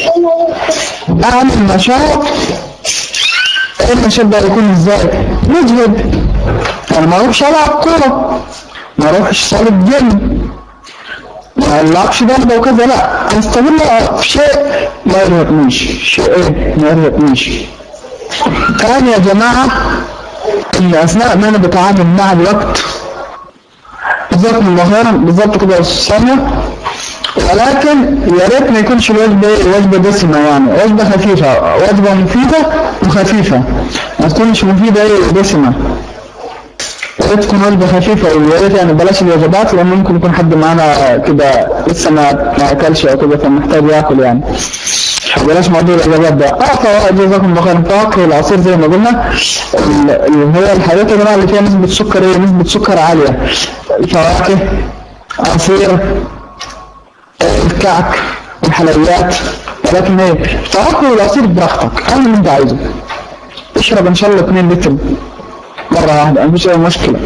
S2: أعمل نشاط النشاط ده يكون إزاي؟ مجهد أنا ما أروحش ألعب كورة ما أروحش صالة جيم ما ألعبش ضربة وكذا لا أستغل في شيء ما يرهقنيش شيء إيه؟ ما يرهقنيش كمان يا جماعة إن أثناء ما أنا بتعامل مع الوقت جزاكم الله خيرا بالظبط كده يا أستاذ سامية ولكن يا ريت ما يكونش الوجبة وجبة دسمة يعني وجبة خفيفة وجبة مفيدة وخفيفة ما تكونش مفيدة ايه دسمة يا ريت تكون وجبة خفيفة ويا ريت يعني بلاش الوجبات لأن ممكن يكون حد معانا كده لسه ما ما أكلش أو كده فمحتاج ياكل يعني بلاش موضوع الوجبات ده اه فوائد جزاكم الله خيرا فواكه العصير زي ما قلنا ال- اللي هي الحاجات يا جماعة اللي فيها نسبة سكر ايه نسبة سكر عالية الفواكه عصير الكعك الحلويات ولكن ايه تاكل العصير براحتك اعمل اللي انت عايزه اشرب ان شاء الله 2 لتر مرة واحدة مفيش اي مشكلة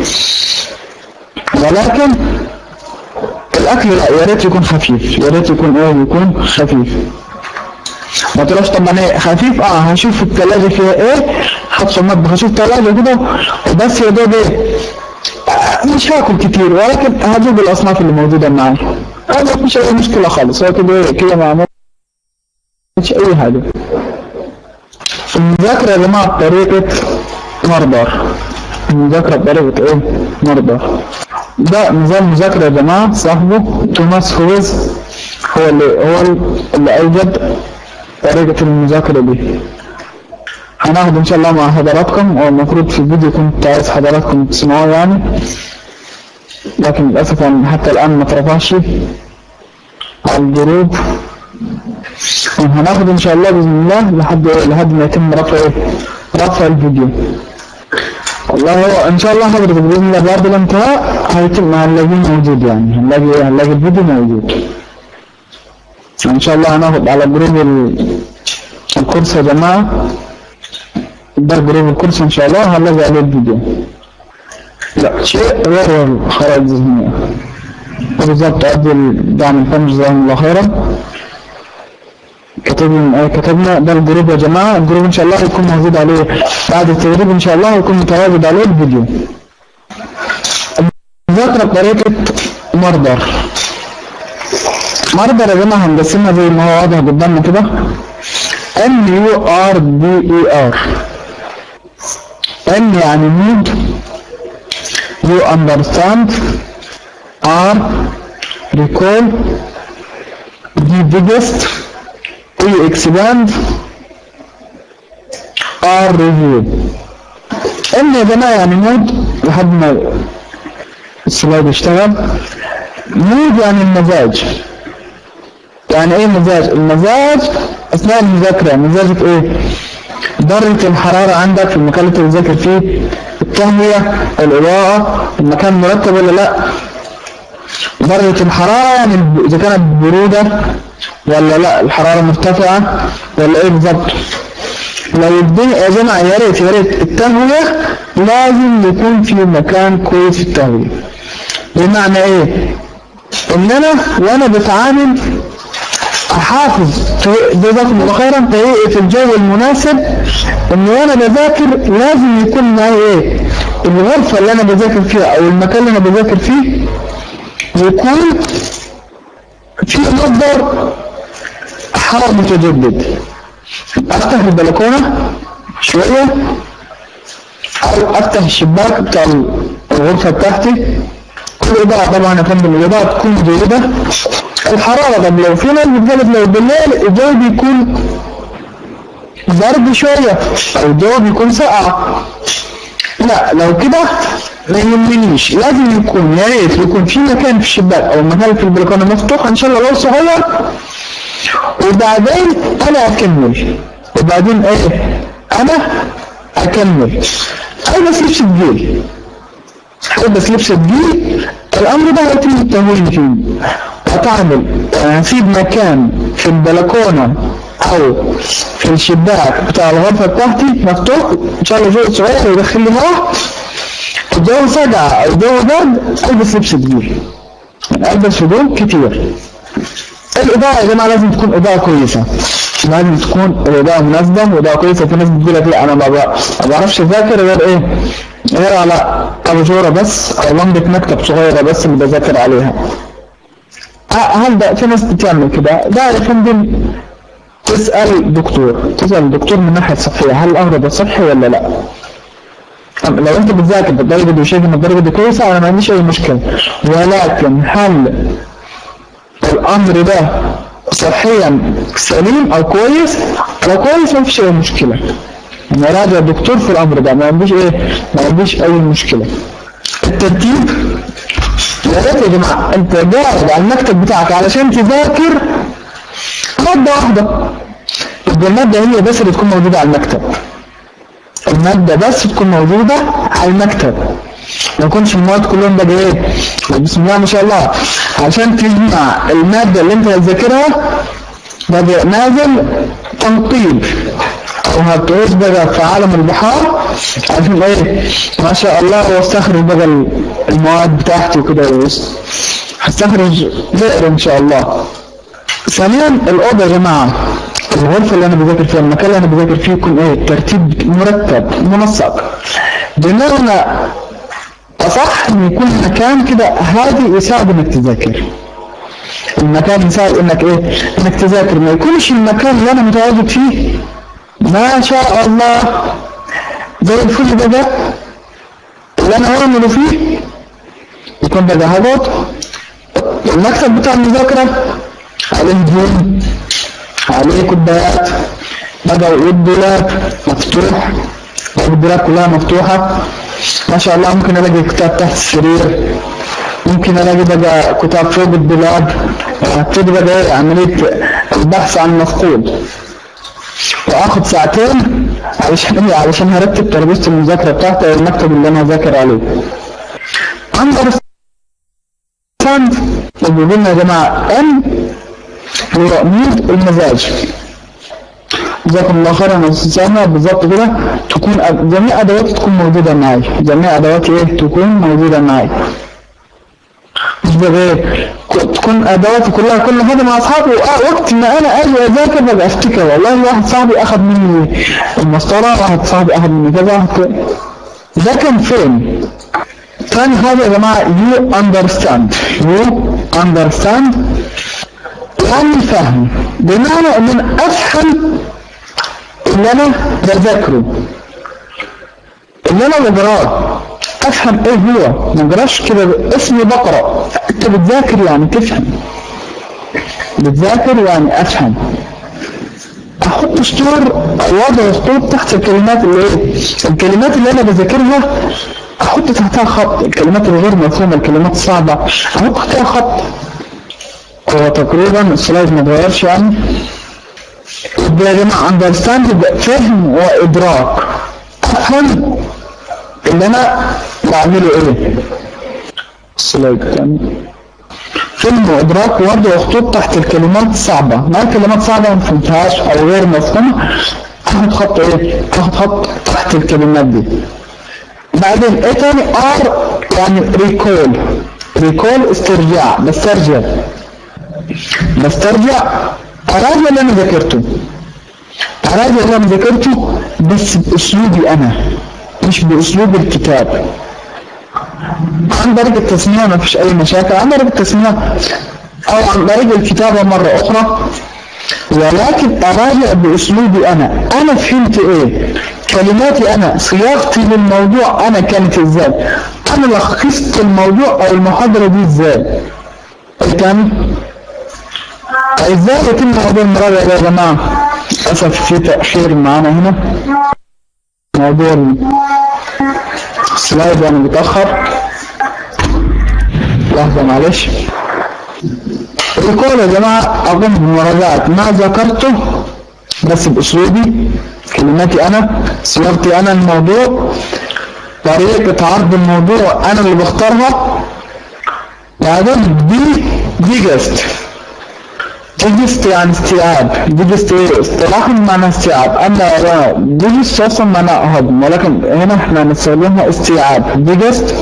S2: ولكن الاكل لا يا ريت يكون خفيف يا ريت يكون ايه يكون خفيف ما تقولش طبعا ايه خفيف اه هشوف الثلاجة فيها ايه هدخل المطبخ اشوف ثلاجة كده وبس يا دوب ايه آه، مش هاكل كتير ولكن هجيب الاصناف اللي موجودة معايا هذا مش اي مشكلة خالص هو كده كده ما عملش اي حاجة في المذاكرة يا جماعة بطريقة مردار المذاكرة بطريقة ايه مردار ده نظام مذاكرة يا جماعة صاحبه توماس هويز هو اللي هو اللي اوجد طريقة المذاكرة دي هناخد ان شاء الله مع حضراتكم والمفروض في الفيديو كنت عايز حضراتكم تسمعوه يعني لكن للأسف يعني حتى الآن ما اترفعش على الجروب هناخد إن شاء الله بإذن الله لحد لحد ما يتم رفع إيه؟ رفع الفيديو والله هو إن شاء الله حضرتك بإذن الله بعد الانتهاء هيتم هنلاقيه موجود يعني هنلاقي هنلاقي الفيديو موجود إن شاء الله هناخد على جروب ال- الكورس يا جماعة ده جروب الكورس إن شاء الله هنلاقي عليه الفيديو لا شيء غير الخرائط الذهنية وبالضبط أدي الدعم الفني جزاهم الله خيرا كتبنا كتبنا ده الجروب يا جماعة الجروب إن شاء الله هيكون موجود عليه بعد التدريب إن شاء الله هيكون متواجد عليه الفيديو مذاكرة بطريقة مردر مردر يا جماعة هنقسمها زي ما هو واضح قدامنا كده M U R D E R M يعني need you understand R recall the biggest we expand R review M يا جماعة يعني مود لحد ما السلايد يشتغل مود يعني المزاج يعني ايه مزاج المزاج اثناء المذاكرة مزاجك ايه درجة الحرارة عندك في المكان اللي انت بتذاكر فيه التهوية الإضاءة المكان مرتب ولا لا درجة الحرارة يعني إذا كانت برودة ولا لا الحرارة مرتفعة ولا ايه بالظبط لو الدنيا يا جماعة يا ريت يا ريت التهوية لازم يكون في مكان كويس في التهوية بمعنى ايه ان انا وانا بتعامل احافظ جزاكم الله خيرا في الجو المناسب ان وانا بذاكر لازم يكون معي ايه الغرفة اللي انا بذاكر فيها او المكان اللي انا بذاكر فيه يكون في مصدر حرارة متجدد افتح البلكونة شوية او افتح الشباك بتاع الغرفة بتاعتي الإضاءة طبعا يا فندم الإضاءة تكون جيدة الحرارة طب لو في ناس بتجلد لو بالليل الجو بيكون برد شوية أو الجو بيكون ساقع لا لو كده ما يهمنيش لازم يكون يا ريت يكون في مكان في الشباك أو مكان في البلكونة مفتوح إن شاء الله لو صغير وبعدين أنا أكمل وبعدين إيه أنا أكمل ألبس لبس تقيل ألبس لبس تقيل الأمر ده هيتم التهوين فيه هتعمل هسيب مكان في البلكونة او في الشباك بتاع الغرفة بتاعتي مفتوح ان شاء الله جو صغير يدخل لي هواء الجو سقع او الجو برد البس لبس تقيل البس هدوم كتير الاضاءة يا جماعة لازم تكون اضاءة كويسة لازم تكون الاضاءة مناسبة واضاءة كويسة في ناس بتقول لك لا انا ما بعرفش اذاكر غير ايه غير على اباجورة بس او لمبة مكتب صغيرة بس اللي بذاكر عليها هل ده في ناس بتعمل كده ده يا فندم تسأل دكتور تسأل الدكتور من ناحية صحية هل الأمر ده صحي ولا لا لو انت بتذاكر بالدرجة دي وشايف ان الدرجة دي كويسة انا ما عنديش اي مشكلة ولكن هل الامر ده صحيا سليم او كويس لو كويس ما فيش اي مشكلة انا راجع الدكتور في الامر ده ما عنديش ايه ما عنديش اي مشكلة الترتيب يا ريت يا جماعة انت قاعد على المكتب بتاعك علشان تذاكر مادة واحدة يبقى المادة هي بس اللي تكون موجودة على المكتب المادة بس تكون موجودة على المكتب ما يكونش المواد كلهم بقى ايه بسم الله ما شاء الله عشان تجمع المادة اللي انت هتذاكرها بقى نازل تنقيب او هتعوز بقى في عالم البحار عشان ايه ما شاء الله واستخرج بقى المواد بتاعتي وكده هستخرج بئر ان شاء الله ثانيا الاوضه يا جماعه الغرفه اللي انا بذاكر فيها المكان اللي انا بذاكر فيه يكون ايه ترتيب مرتب منسق بمعنى اصح ان يكون مكان كده هادي يساعد انك تذاكر المكان يساعد انك ايه انك تذاكر ما يكونش المكان اللي انا متواجد فيه ما شاء الله زي الفل ده ده اللي انا اعمله فيه يكون ده هبط المكتب بتاع المذاكرة عليه هدوم عليه كوبايات بقى والدولاب مفتوح الدولاب كلها مفتوحة ما شاء الله ممكن الاقي كتاب تحت السرير ممكن الاقي بقى كتاب فوق الدولاب ابتدي بقى عملية البحث عن مفقود واخد ساعتين علشان ايه علشان هرتب ترابيزه المذاكره بتاعتي او المكتب اللي انا ذاكر عليه اندرستاند اللي قلنا يا جماعه ان هو مود المزاج جزاكم الله خيرا يا استاذ سامع بالظبط كده تكون جميع ادواتي تكون موجوده معي جميع ادواتي ايه تكون موجوده معي مش ايه تكون ادواتي كلها كل هذا مع اصحابي وقت ما انا اجي اذاكر ببقى افتكر والله واحد صاحبي اخذ مني المسطره واحد صاحبي اخذ مني كذا واحد كذا ده كان فين ثاني حاجه يا جماعه يو اندرستاند يو اندرستاند يعني فهم بمعنى ان انا افهم اللي انا بذاكره اللي انا بقراه افهم ايه هو ما اقراش كده اسمي بقرا انت بتذاكر يعني تفهم بتذاكر يعني افهم احط سطور وضع خطوط تحت الكلمات اللي ايه الكلمات اللي انا بذاكرها احط تحتها خط الكلمات الغير مفهومه الكلمات الصعبه احط تحتها خط هو تقريبا السلايد ما اتغيرش يعني يبقى يا جماعه اندرستاند فهم وادراك افهم اللي انا بعمله ايه السلايد الثاني فهم وادراك ووضع خطوط تحت الكلمات الصعبه ما الكلمات صعبه ما فهمتهاش او غير مفهومه اخد خط ايه اخد خط تحت الكلمات دي بعدين ايه تاني ار يعني ريكول ريكول استرجاع بسترجع بسترجع اراجع اللي انا ذاكرته اراجع اللي انا ذاكرته بس باسلوبي انا مش باسلوب الكتاب عن طريق التسمية ما فيش اي مشاكل عن طريق التسمية او عن طريق الكتابة مرة اخرى ولكن اراجع باسلوبي انا انا فهمت ايه كلماتي انا صياغتي للموضوع انا كانت ازاي انا لخصت الموضوع او المحاضرة دي ازاي الثاني ازاي يتم موضوع المراجعة ده يا جماعة للأسف في تأخير معانا هنا موضوع السلايد يعني متأخر لحظة معلش الكل يا جماعة أقوم بمراجعة ما ذكرته بس بأسلوبي كلماتي أنا صياغتي أنا الموضوع طريقة عرض الموضوع أنا اللي بختارها بعدين دي ديجست ديجست يعني استيعاب ديجست ايه اصطلاحا معنى استيعاب اما ديجست اصلا معناه هضم ولكن هنا احنا هنستخدمها استيعاب ديجست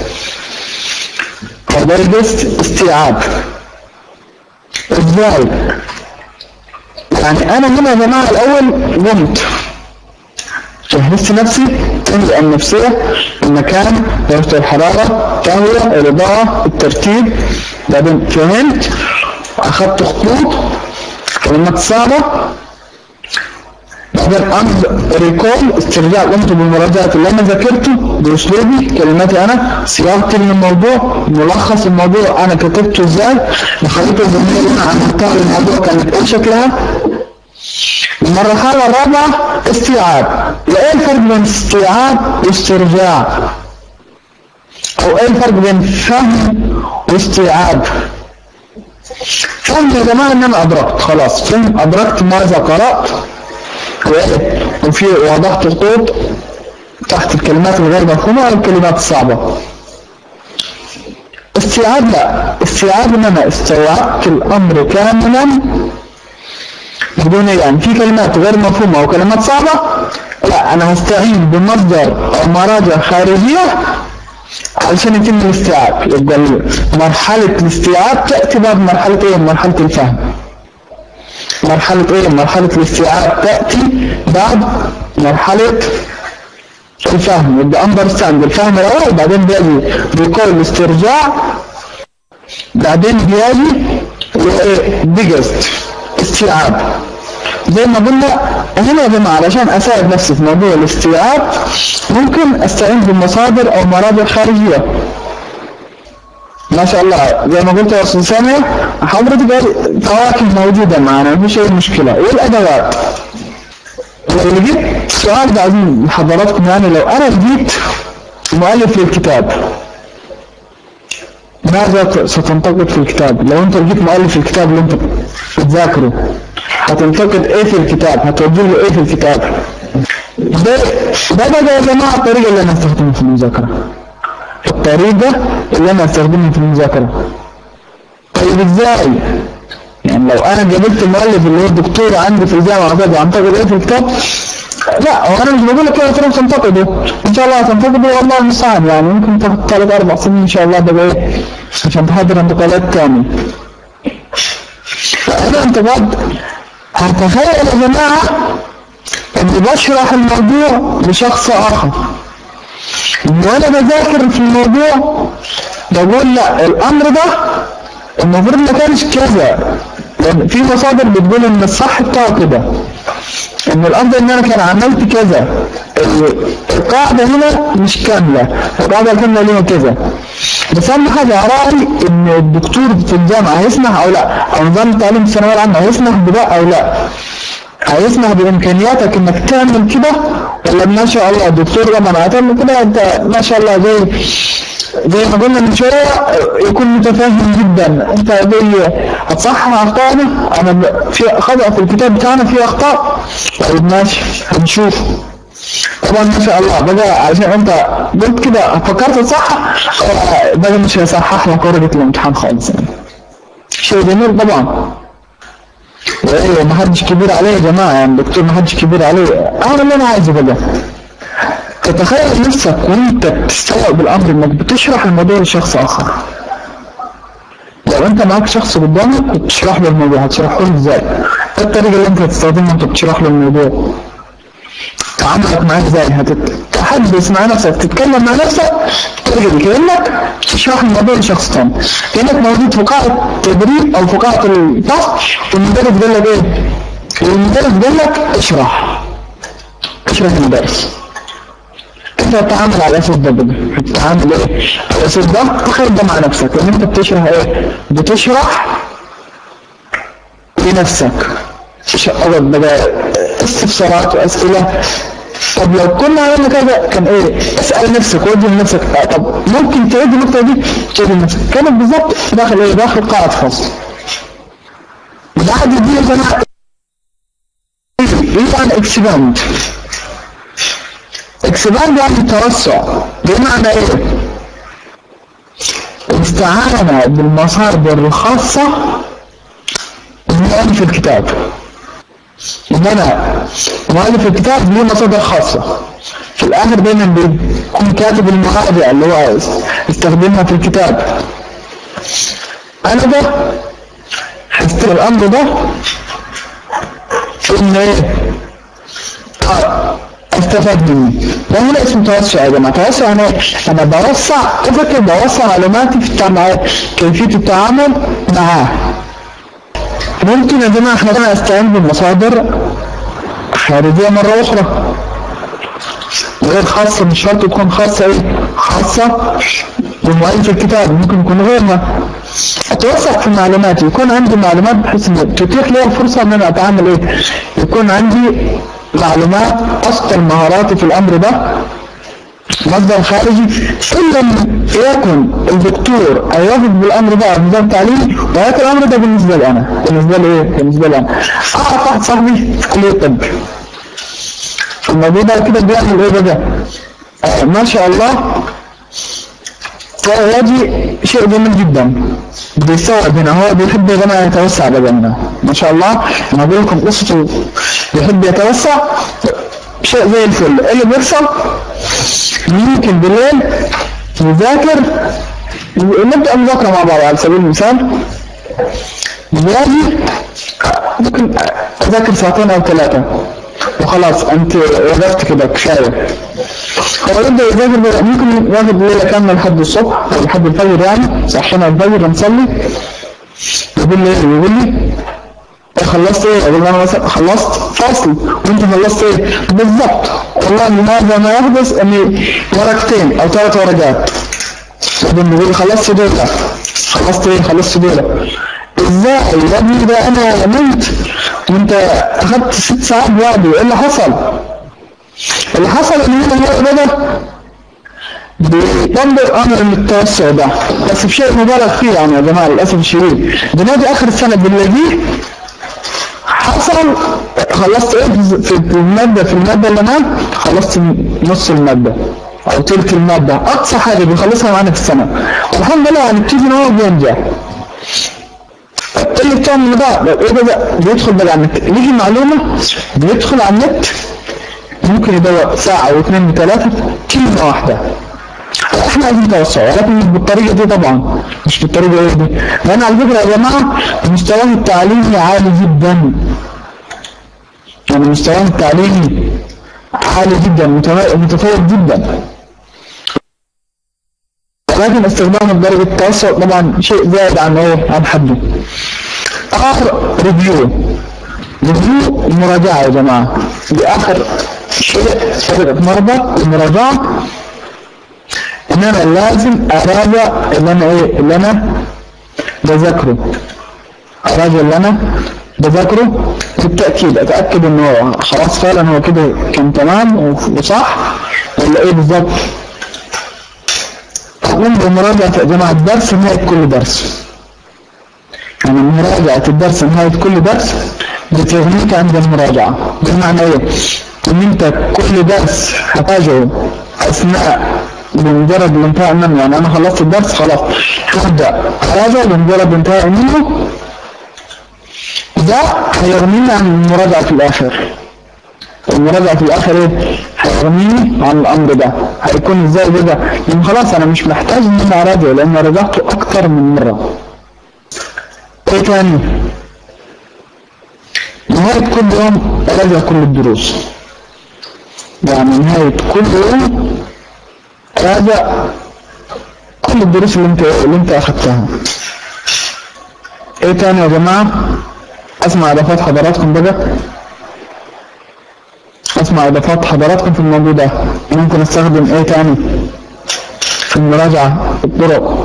S2: ديجست استيعاب ازاي يعني انا هنا يا جماعه الاول قمت جهزت نفسي التنزئة النفسية المكان درجة الحرارة التهوية الإضاءة الترتيب بعدين فهمت أخذت خطوط كلمات صعبة بعدين أمر ريكول استرجاع قمت بالمراجعة اللي أنا ذاكرته بأسلوبي كلماتي أنا صياغتي للموضوع ملخص الموضوع أنا كتبته إزاي الخريطة الزمنية اللي أنا عملتها للموضوع كانت إيه شكلها المرحلة الرابعة استيعاب ايه الفرق بين استيعاب واسترجاع او ايه الفرق بين فهم واستيعاب فهم يا جماعة ان انا ادركت خلاص فهم ادركت ماذا قرأت وفي وضحت خطوط تحت الكلمات الغير مفهومة او الكلمات الصعبة استيعاب لا استيعاب ان انا استوعبت الامر كاملا بدون يعني في كلمات غير مفهومة أو كلمات صعبة لا أنا هستعين بمصدر أو مراجع خارجية علشان يتم الاستيعاب يبقى مرحلة الاستيعاب تأتي بعد مرحلة إيه؟ مرحلة الفهم مرحلة إيه؟ مرحلة الاستيعاب تأتي بعد مرحلة الفهم يبقى أندرستاند الفهم الأول بعدين بيجي بيقول الاسترجاع بعدين بيجي ديجست استيعاب زي ما قلنا هنا يا جماعة علشان أساعد نفسي في موضوع الاستيعاب ممكن أستعين بمصادر أو مراجع خارجية ما شاء الله زي ما قلت يا أستاذ سامي حضرتك فواكه موجودة معنا مفيش أي مشكلة والأدوات لو لقيت سؤال ده عايزين لحضراتكم يعني لو أنا لقيت مؤلف للكتاب ماذا ستنتقد في الكتاب لو انت لقيت مؤلف الكتاب اللي انت بتذاكره هتنتقد ايه في الكتاب هتوجه له ايه في الكتاب ده ده ده يا جماعه الطريقه اللي انا استخدمها في المذاكره الطريقه اللي انا استخدمها في المذاكره طيب ازاي يعني لو انا قابلت المؤلف اللي هو الدكتور عندي في الجامعه كده هنتقد ايه في الكتاب لا هو انا مش بقول لك كده تروح تنتقده ان شاء الله هتنتقده والله المستعان يعني ممكن تاخد ثلاث اربع سنين ان شاء الله ده ايه عشان تحضر انتقالات تاني فانا انتقاد هتخيل يا جماعه اني بشرح الموضوع لشخص اخر وانا بذاكر في الموضوع بقول لا الامر ده المفروض ما كانش كذا لان في مصادر بتقول ان الصح بتاعه كده ان الافضل ان انا كان عملت كذا القاعدة هنا مش كاملة القاعدة الكاملة ليها كذا بس اهم حاجة اراعي ان الدكتور في الجامعة هيسمح او لا او نظام التعليم في الثانوية العامة هيسمح بده او لا هيسمح بامكانياتك انك تعمل كده ولا ما شاء الله الدكتور لما هتعمل كده انت ما شاء الله زي زي ما قلنا من شوية يكون متفاهم جدا انت زي هتصحح اخطائنا انا ب- في خطأ في الكتاب بتاعنا في اخطاء طيب ماشي هنشوف طبعا ما شاء الله بقى عشان انت قلت كده فكرت تصحح آه، بقى مش هيصحح لك ورقة الامتحان خالص يعني شيء جميل طبعا ايوه ما حدش كبير عليه يا جماعه يعني الدكتور ما حدش كبير عليه اعمل اللي انا عايزه بقى تتخيل نفسك وانت بتستوعب الامر انك بتشرح الموضوع لشخص اخر لو انت معاك شخص قدامك وبتشرح له الموضوع هتشرحه له ازاي؟ ايه الطريقه اللي انت هتستخدمها وانت بتشرح له الموضوع؟ تعاملك معاه ازاي؟ هتتحدث مع نفسك تتكلم مع نفسك بالطريقه دي كانك تشرح الموضوع لشخص ثاني كانك موجود في قاعه تدريب او في قاعه الفصل والمدرس قال لك ايه؟ المدرس قال لك اشرح اشرح المدرس انت تتعامل على الاساس ده بقى تتعامل ايه على الاساس ده تخيل ده مع نفسك ان انت بتشرح ايه بتشرح لنفسك مش اقعد بقى استفسارات واسئله طب لو كنا عملنا كذا كان ايه اسال نفسك وجه لنفسك آه طب ممكن تعيد النقطه دي تعيد لنفسك كانت بالظبط داخل ايه داخل قاعه فصل بعد دي يا جماعه ايه عن اكسباند اكسباند يعني توسع بمعنى ايه استعانة بالمصادر الخاصة من في الكتاب ان انا مؤلف الكتاب ليه مصادر خاصة في الاخر دايما بيكون كاتب المراجع اللي هو استخدمها في الكتاب انا ده هستغل الامر ده ان ايه آه، استفاد منه ده هنا اسمه توسع يا جماعه توسع يعني إيه؟ انا بوسع افكر بوسع معلوماتي في التعامل كيفيه التعامل معاه ممكن يا جماعه احنا هنا استعين بالمصادر خارجيه مره اخرى غير خاصة مش شرط تكون خاصة ايه خاصة بمؤلف الكتاب ممكن يكون غيرها اتوسع في معلوماتي يكون عندي معلومات بحيث ان تتيح لي الفرصة ان انا اتعامل ايه يكون عندي معلومات اثقل مهاراتي في الامر ده مصدر خارجي ان لم يكن الدكتور هيوافق بالامر ده او نظام تعليمي ولكن الامر ده بالنسبه لي انا بالنسبه لي ايه؟ بالنسبه لي انا اعرف واحد صاحبي في كليه الطب الموضوع ده كده بيعمل ايه بقى؟ آه ما شاء الله فهذه شيء جميل جدا بيستوعب هنا هو بيحب يا جماعه يتوسع بقى هنا ما شاء الله انا بقول لكم قصته بيحب يتوسع شيء زي الفل ايه اللي بيحصل؟ ممكن بالليل نذاكر نبدا مذاكره مع بعض على سبيل المثال باجي ممكن اذاكر ساعتين او ثلاثه وخلاص انت وقفت كده كفايه هو يبدا يذاكر بقى ممكن ياخد ليله كامله لحد الصبح او لحد الفجر يعني صحينا الفجر نصلي يقول لي يقول لي إيه خلصت ايه؟ اقول له انا مثلا خلصت فصل وانت خلصت ايه؟ بالظبط والله لماذا ما يحدث اني ورقتين او ثلاث ورقات بعدين بيقول لي خلصت دول خلصت ايه؟ خلصت دول ازاي يا ابني ده انا نمت وانت اخدت ست ساعات بعدي ايه اللي حصل؟ اللي حصل ان هو الوقت ده بينظر امر التوسع ده بس بشيء مبالغ فيه يعني يا جماعه للاسف الشديد دلوقتي اخر السنه بنلاقيه حصل خلصت ايه في الماده في الماده اللي انا خلصت نص الماده او تلك الماده اقصى حاجه بيخلصها معانا في السنه والحمد لله يعني بتيجي ان هو بينجح اللي بتعمل ده ايه ده بيدخل بقى على النت يجي معلومه بيدخل على النت ممكن يدور ساعه واثنين وثلاثه كلمه واحده احنا عايزين نتوسع ولكن مش بالطريقه دي طبعا مش بالطريقه دي لان على فكره يا جماعه مستواه التعليمي عالي جدا يعني مستواه التعليمي عالي جدا متفوق جدا ولكن استخدامه بدرجة التوسع طبعا شيء زائد عن ايه عن حده اخر ريفيو ريفيو مراجعة يا جماعة دي آخر شيء فرقة مرضى المراجعة إن أنا لازم أراجع اللي أنا إيه اللي أنا بذاكره أراجع اللي أنا بذاكره بالتأكيد أتأكد إنه خلاص فعلا هو كده كان تمام وصح ولا إيه بالظبط أقوم بمراجعة يا جماعة الدرس نهاية كل درس يعني مراجعة الدرس نهاية كل درس بتغنيك عند المراجعة بمعنى ايه؟ ان انت كل درس هتراجعه اثناء بمجرد الانتهاء منه يعني انا خلصت الدرس خلاص هبدأ اراجع بمجرد انتهاء منه ده هيغنيني عن المراجعة في الاخر المراجعة في الاخر ايه؟ هيغنيني عن الامر ده هيكون ازاي كده؟ لان خلاص انا مش محتاج ان انا اراجع لان راجعته اكتر من مرة ايه تاني؟ نهاية كل يوم أراجع كل الدروس يعني نهاية كل يوم أراجع كل الدروس اللي انت اللي انت أخدتها ايه تاني يا جماعة اسمع اضافات حضراتكم بقى اسمع اضافات حضراتكم في الموضوع ده ممكن استخدم ايه تاني في المراجعة الطرق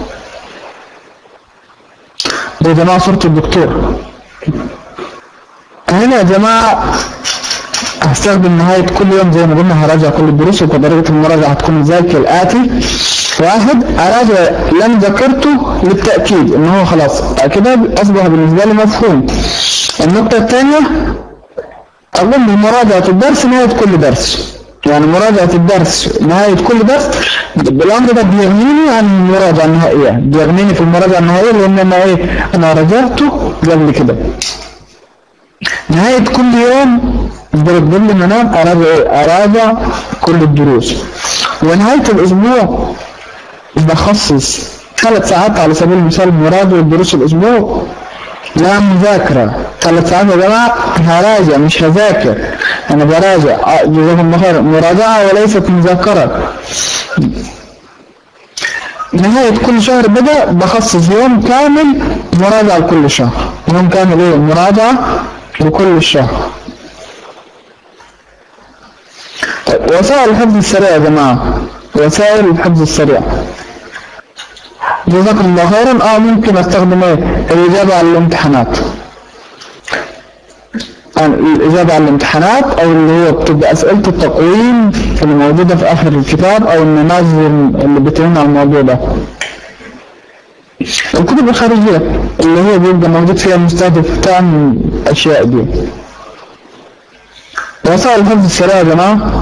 S2: دي يا جماعة صورة الدكتور هنا يا جماعة هستخدم نهاية كل يوم زي ما قلنا هراجع كل الدروس وطريقة المراجعة هتكون ازاي كالآتي واحد أراجع اللي أنا ذكرته للتأكيد إن هو خلاص كده أصبح بالنسبة لي مفهوم النقطة الثانية أقوم بمراجعة الدرس نهاية كل درس يعني مراجعة الدرس نهاية كل درس الأمر ده بيغنيني عن المراجعة النهائية بيغنيني في المراجعة النهائية لأن أنا إيه أنا راجعته قبل كده نهاية كل يوم قبل ما انام اراجع اراجع كل الدروس ونهاية الاسبوع بخصص ثلاث ساعات على سبيل المثال مراجعة دروس الاسبوع لا مذاكرة ثلاث ساعات يا جماعة هراجع مش هذاكر انا براجع جزاكم الله خير مراجعة وليست مذاكرة نهاية كل شهر بدأ بخصص يوم كامل مراجعة لكل شهر يوم كامل ايه مراجعة لكل الشهر طيب وسائل الحفظ السريع يا جماعة وسائل الحفظ السريع جزاكم الله خيرا اه ممكن استخدم ايه الاجابة على الامتحانات الإجابة على الامتحانات أو اللي هي بتبقى أسئلة التقويم اللي موجودة في آخر الكتاب أو النماذج اللي بتعين على الموضوع ده الكتب الخارجية اللي هي بيبقى موجود فيها المستهدف بتاع الأشياء دي وسائل الحفظ السريع يا جماعة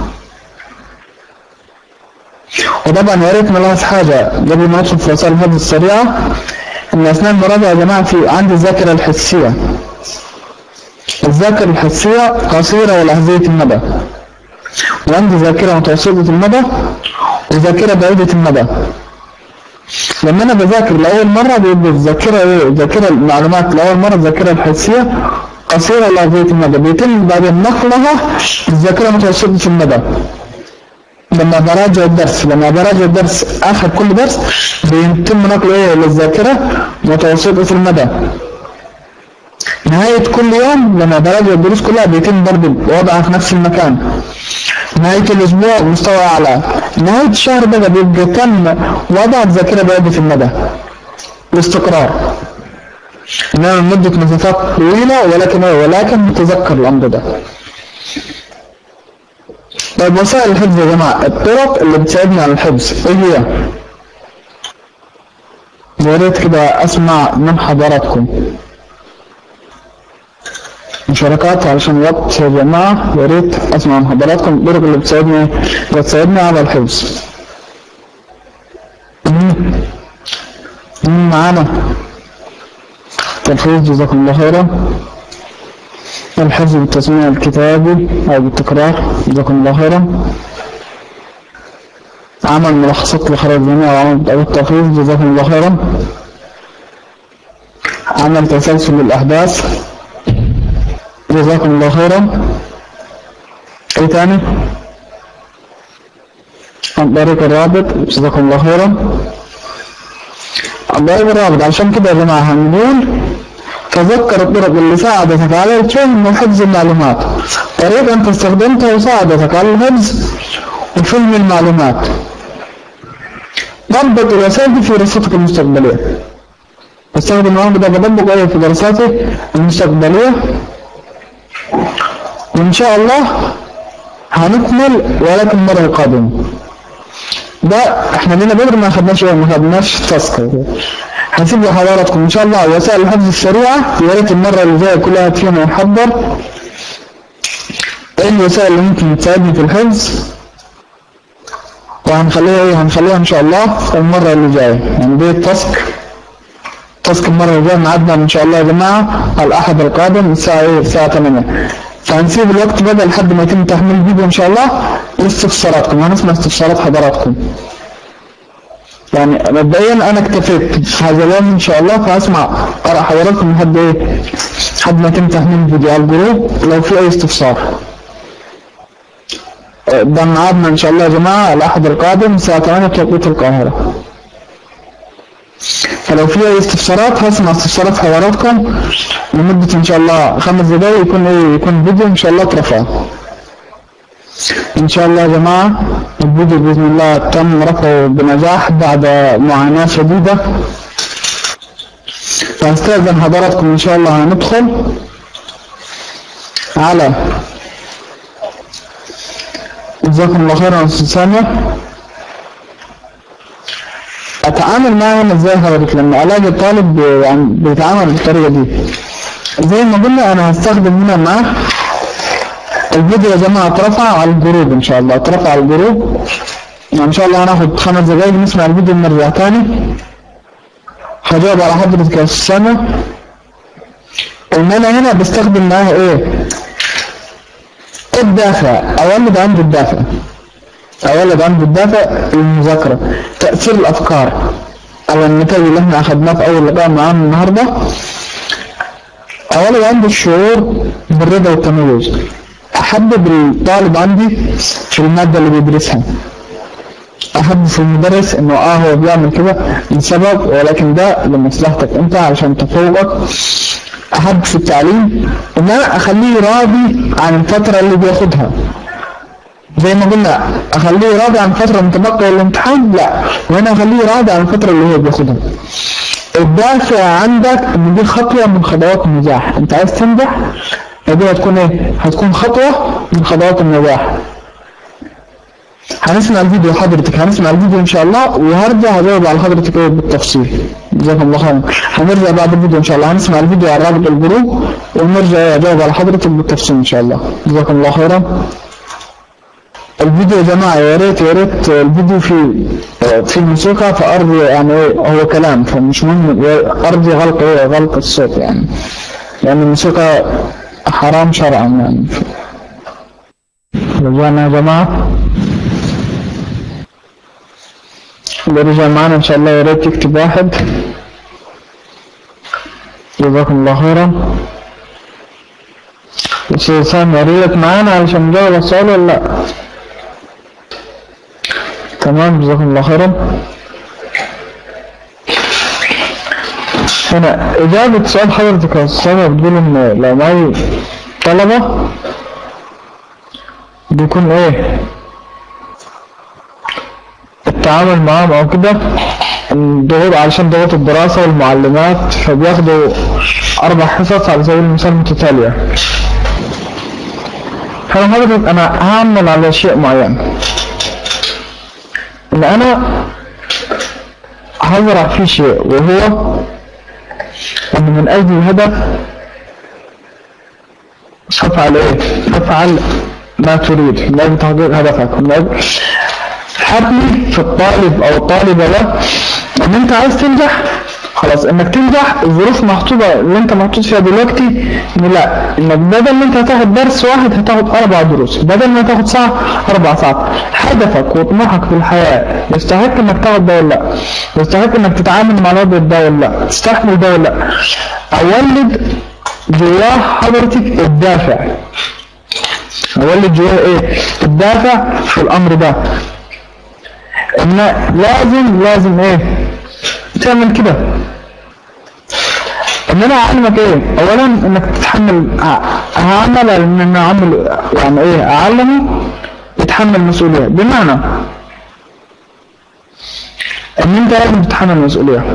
S2: وطبعا يا ريت نلاحظ حاجة قبل ما ندخل في وسائل الحفظ السريعة إن أثناء المراجعة يا جماعة في عندي الذاكرة الحسية الذاكرة الحسية قصيرة ولحظية المدى وعندي ذاكرة متوسطة المدى وذاكرة بعيدة المدى لما انا بذاكر لاول مره بيبقى الذاكره ايه ذاكره المعلومات لاول مره الذاكره الحسيه قصيره لحظيه المدى بيتم بعدين نقلها للذاكره متوسطه المدى لما براجع الدرس لما براجع الدرس اخر كل درس بيتم نقله ايه للذاكره متوسطه المدى نهاية كل يوم لما براجع الدروس كلها بيتم برضه وضعها في نفس المكان نهاية الأسبوع مستوى أعلى نهاية الشهر بقى بيبقى تم وضع الذاكرة بعيدة المدى الاستقرار إنما مدة مسافات طويلة ولكن ولكن نتذكر الأمر ده طيب وسائل الحفظ يا جماعة الطرق اللي بتساعدنا على الحفظ إيه هي؟ يا ريت كده أسمع من حضراتكم مشاركات علشان الوقت يا جماعة يا ريت اسمع من حضراتكم الطرق اللي بتساعدني بتساعدني على الحفظ مين معانا تلخيص جزاكم الله خيرا الحفظ بالتسميع الكتابي او بالتكرار جزاكم الله خيرا عمل ملخصات لخرج الجميع وعمل التلخيص جزاكم الله خيرا عمل تسلسل الاحداث جزاكم الله خيرا ايه تاني عن طريق الرابط جزاكم الله خيرا عن طريق الرابط عشان كده يا جماعة هنقول تذكر الطرق اللي ساعدتك على الفهم وحفظ المعلومات طريقة أنت استخدمتها وساعدتك على الحفظ وفهم المعلومات ضبط الوسائل دي في دراستك المستقبلية استخدم الأمر ده بطبق عليه في دراساتي المستقبلية وإن شاء الله هنكمل ولكن المرة القادمة ده احنا لنا بدر ما خدناش ايه ما خدناش تاسك هسيب لحضراتكم ان شاء الله وسائل الحفظ السريعة يا ريت المرة اللي جاية كل واحد فينا يحضر ايه الوسائل اللي ممكن تساعدني في الحفظ وهنخليها ايه هنخليها ان شاء الله المرة اللي جاية يعني دي التاسك تاسك المرة اللي جاية ميعادنا ان شاء الله يا جماعة الاحد القادم الساعة ايه الساعة 8 فهنسيب الوقت بدل لحد ما يتم تحميل الفيديو ان شاء الله لاستفساراتكم هنسمع استفسارات حضراتكم يعني مبدئيا انا اكتفيت هذا اليوم ان شاء الله فهسمع اراء حضراتكم لحد ايه لحد ما يتم تحميل الفيديو على الجروب لو في اي استفسار ده ميعادنا ان شاء الله يا جماعه الاحد القادم الساعه 8 بتوقيت القاهره فلو في اي استفسارات هسمع استفسارات حضراتكم لمدة ان شاء الله خمس دقايق يكون ايه يكون فيديو ان شاء الله اترفع ان شاء الله يا جماعة الفيديو باذن الله تم رفعه بنجاح بعد معاناة شديدة فاستاذن حضراتكم ان شاء الله هندخل على جزاكم الله خيرا يا استاذ سامح اتعامل معاه انا ازاي حضرتك لما الاقي الطالب يعني بيتعامل بالطريقه دي زي ما قلنا انا هستخدم هنا معاه الفيديو يا جماعه اترفع على الجروب ان شاء الله اترفع على الجروب يعني ان شاء الله هناخد خمس دقايق نسمع الفيديو ونرجع تاني هجاوب على حضرتك يا استاذ سامح ان انا هنا بستخدم معاه ايه الدافع اولد عنده الدافع أولد عنده الدافع المذاكرة تأثير الأفكار على النتائج اللي احنا أخدناه في أول لقاء معانا النهاردة أولد عنده الشعور بالرضا والتميز أحبب الطالب عندي في المادة اللي بيدرسها أحبب في المدرس إنه آه هو بيعمل كده لسبب ولكن ده لمصلحتك أنت عشان تفوقك أحب في التعليم إن أنا أخليه راضي عن الفترة اللي بياخدها زي ما قلنا اخليه راضي عن فتره متبقيه الامتحان لا وانا اخليه راضي عن الفتره اللي هو بياخدها الدافع عندك ان دي خطوه من خطوات النجاح انت عايز تنجح فدي هتكون ايه هتكون خطوه من خطوات النجاح هنسمع الفيديو حضرتك هنسمع الفيديو ان شاء الله وهرجع هجاوب على حضرتك ايه بالتفصيل جزاكم الله خيرا هنرجع بعد الفيديو ان شاء الله هنسمع الفيديو على رابط الجروب ونرجع اجاوب على حضرتك بالتفصيل ان شاء الله جزاكم الله خيرا الفيديو يا جماعة يا ريت يا ريت الفيديو في في موسيقى فأرضي يعني هو كلام فمش مهم أرضي غلق إيه غلق الصوت يعني لأن الموسيقى حرام شرعا يعني رجعنا يا جماعة اللي رجع معنا إن شاء الله يا ريت يكتب واحد جزاكم الله خيرا أستاذ سامي أريدك معانا علشان نجاوب السؤال ولا لأ؟ تمام جزاكم الله خيرا هنا إجابة سؤال حضرتك يا أستاذ بتقول إن لو معي طلبة بيكون إيه التعامل معاهم أو كده ضغوط علشان ضغوط الدراسة والمعلمات فبياخدوا أربع حصص على سبيل المثال متتالية فأنا حضرتك أنا هعمل على شيء معين ان انا هزرع فيه شيء وهو ان من اجل الهدف تفعل ايه تفعل ما تريد من اجل تحقيق هدفك من اجل حبني في الطالب او الطالبة ده ان انت عايز تنجح خلاص انك تنجح الظروف محطوطة اللي انت محطوط فيها دلوقتي ان لا انك بدل ما انت هتاخد درس واحد هتاخد اربع دروس بدل ما تاخد ساعة اربع ساعات هدفك وطموحك في الحياة يستحق انك تاخد ده ولا لا يستحق انك تتعامل مع الوضع ده ولا لا تستحمل ده ولا لا اولد جواه حضرتك الدافع اولد جواه ايه الدافع في الامر ده ان لازم لازم ايه تعمل كده ان انا اعلمك ايه اولا انك تتحمل ه- هعمل ان انا اعمل يعني ايه اعلمه يتحمل مسؤوليه بمعنى ان انت لازم تتحمل مسؤوليه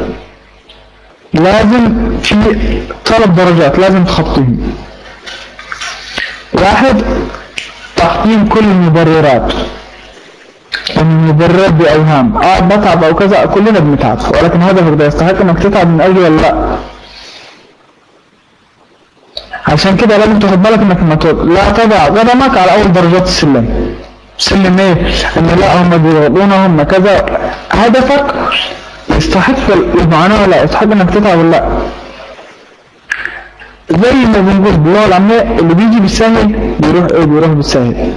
S2: لازم في ثلاث درجات لازم تخطيهم واحد تحطيم كل المبررات المبررات بأوهام اه بتعب او كذا كلنا بنتعب ولكن هدفك ده يستحق انك تتعب من اجله ولا لا عشان كده لازم تاخد بالك انك ما تقول لا تضع قدمك على اول درجات السلم سلم ايه ان لا هم بيغضونا هم كذا هدفك يستحق المعاناة ولا لا يستحق انك تتعب ولا لا زي ما بنقول باللغة العامية اللي بيجي بالسهل بيروح ايه بيروح بالسهل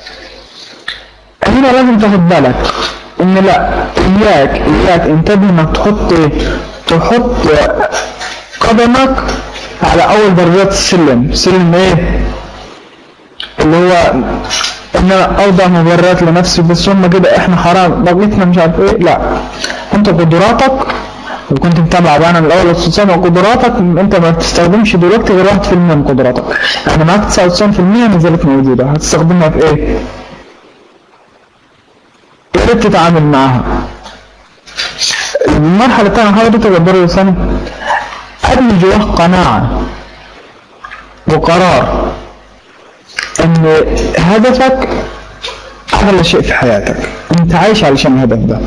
S2: هنا لازم تاخد بالك ان لا اياك اياك انتبه انك تحط ايه تحط قدمك على اول درجات السلم سلم ايه اللي هو ان انا اوضع مبررات لنفسي بس هم كده احنا حرام ضغطنا مش عارف ايه لا انت قدراتك وكنت متابع معانا من الاول خصوصا وقدراتك انت ما بتستخدمش دلوقتي غير 1% من قدراتك يعني معاك 99% ما زالت موجوده هتستخدمها في ايه؟ يا ريت تتعامل معاها المرحلة الثانية حضرتك الدور الثاني أبني جواه قناعة وقرار إن هدفك أغلى شيء في حياتك أنت عايش علشان الهدف ده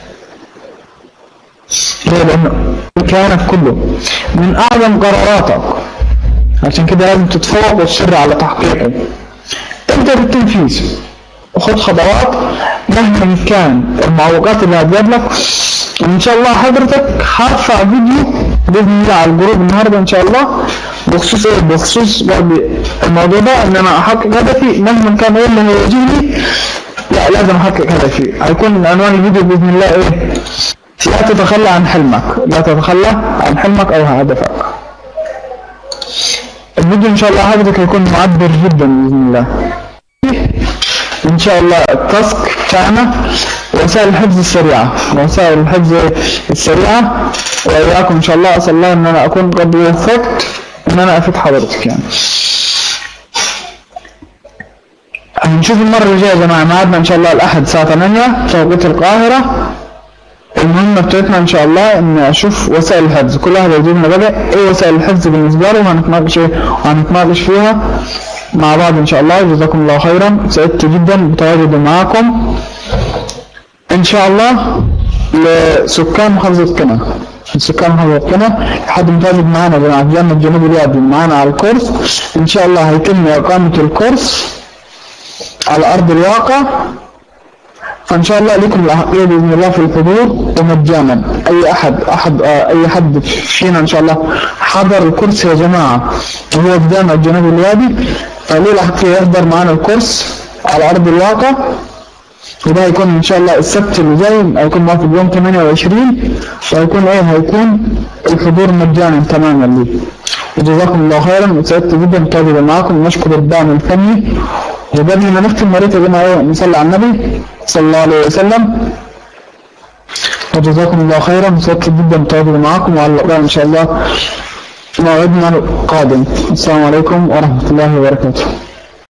S2: ليه؟ لأنه كيانك كله من أعظم قراراتك عشان كده لازم تتفوق وتصر على تحقيقه ابدأ بالتنفيذ وخد خطوات مهما كان المعوقات اللي هتقابلك وان شاء الله حضرتك هرفع فيديو باذن الله على الجروب النهارده ان شاء الله بخصوص ايه بخصوص برضه الموضوع ده ان انا احقق هدفي مهما كان ايه اللي هيواجهني لا لازم احقق هدفي هيكون عنوان الفيديو باذن الله ايه لا تتخلى عن حلمك لا تتخلى عن حلمك او هدفك الفيديو ان شاء الله حضرتك هيكون معبر جدا باذن الله ان شاء الله التاسك بتاعنا وسائل الحفظ السريعة وسائل الحفظ السريعة وإياكم إن شاء الله أسأل الله إن أنا أكون قد وفقت إن أنا أفيد حضرتك يعني هنشوف المرة اللي جاية يا جماعة ميعادنا إن شاء الله الأحد الساعة 8 توقيت القاهرة المهمة بتاعتنا إن شاء الله إن أشوف وسائل الحفظ كل واحد يجيب لنا بقى إيه وسائل الحفظ بالنسبة له وهنتناقش إيه وهنتناقش فيها مع بعض إن شاء الله جزاكم الله خيرا سعدت جدا بتواجدي معكم إن شاء الله لسكان محافظة قنا سكان محافظة قنا حد متواجد معانا يا جماعة في جامعة جنوب الوادي معانا على الكورس إن شاء الله هيتم إقامة الكورس على أرض الواقع فان شاء الله لكم الاحقيه باذن الله في الحضور ومجانا اي احد احد آه اي حد فينا ان شاء الله حضر الكورس يا جماعه وهو في جامعه جنوب الوادي فله الاحقيه يحضر معنا الكورس على ارض الواقع وده هيكون ان شاء الله السبت اللي جاي هيكون موافق يوم 28 وهيكون ايه هيكون الحضور مجانا تماما لي وجزاكم الله خيرا وسعدت جدا بتواجدي معكم نشكر الدعم الفني وقبل ما نختم مريت يا جماعه نصلي على النبي صلى الله عليه وسلم وجزاكم الله خيرا وسعدت جدا بتواجدي معكم وعلى اللقاء ان شاء الله موعدنا القادم السلام عليكم ورحمه الله وبركاته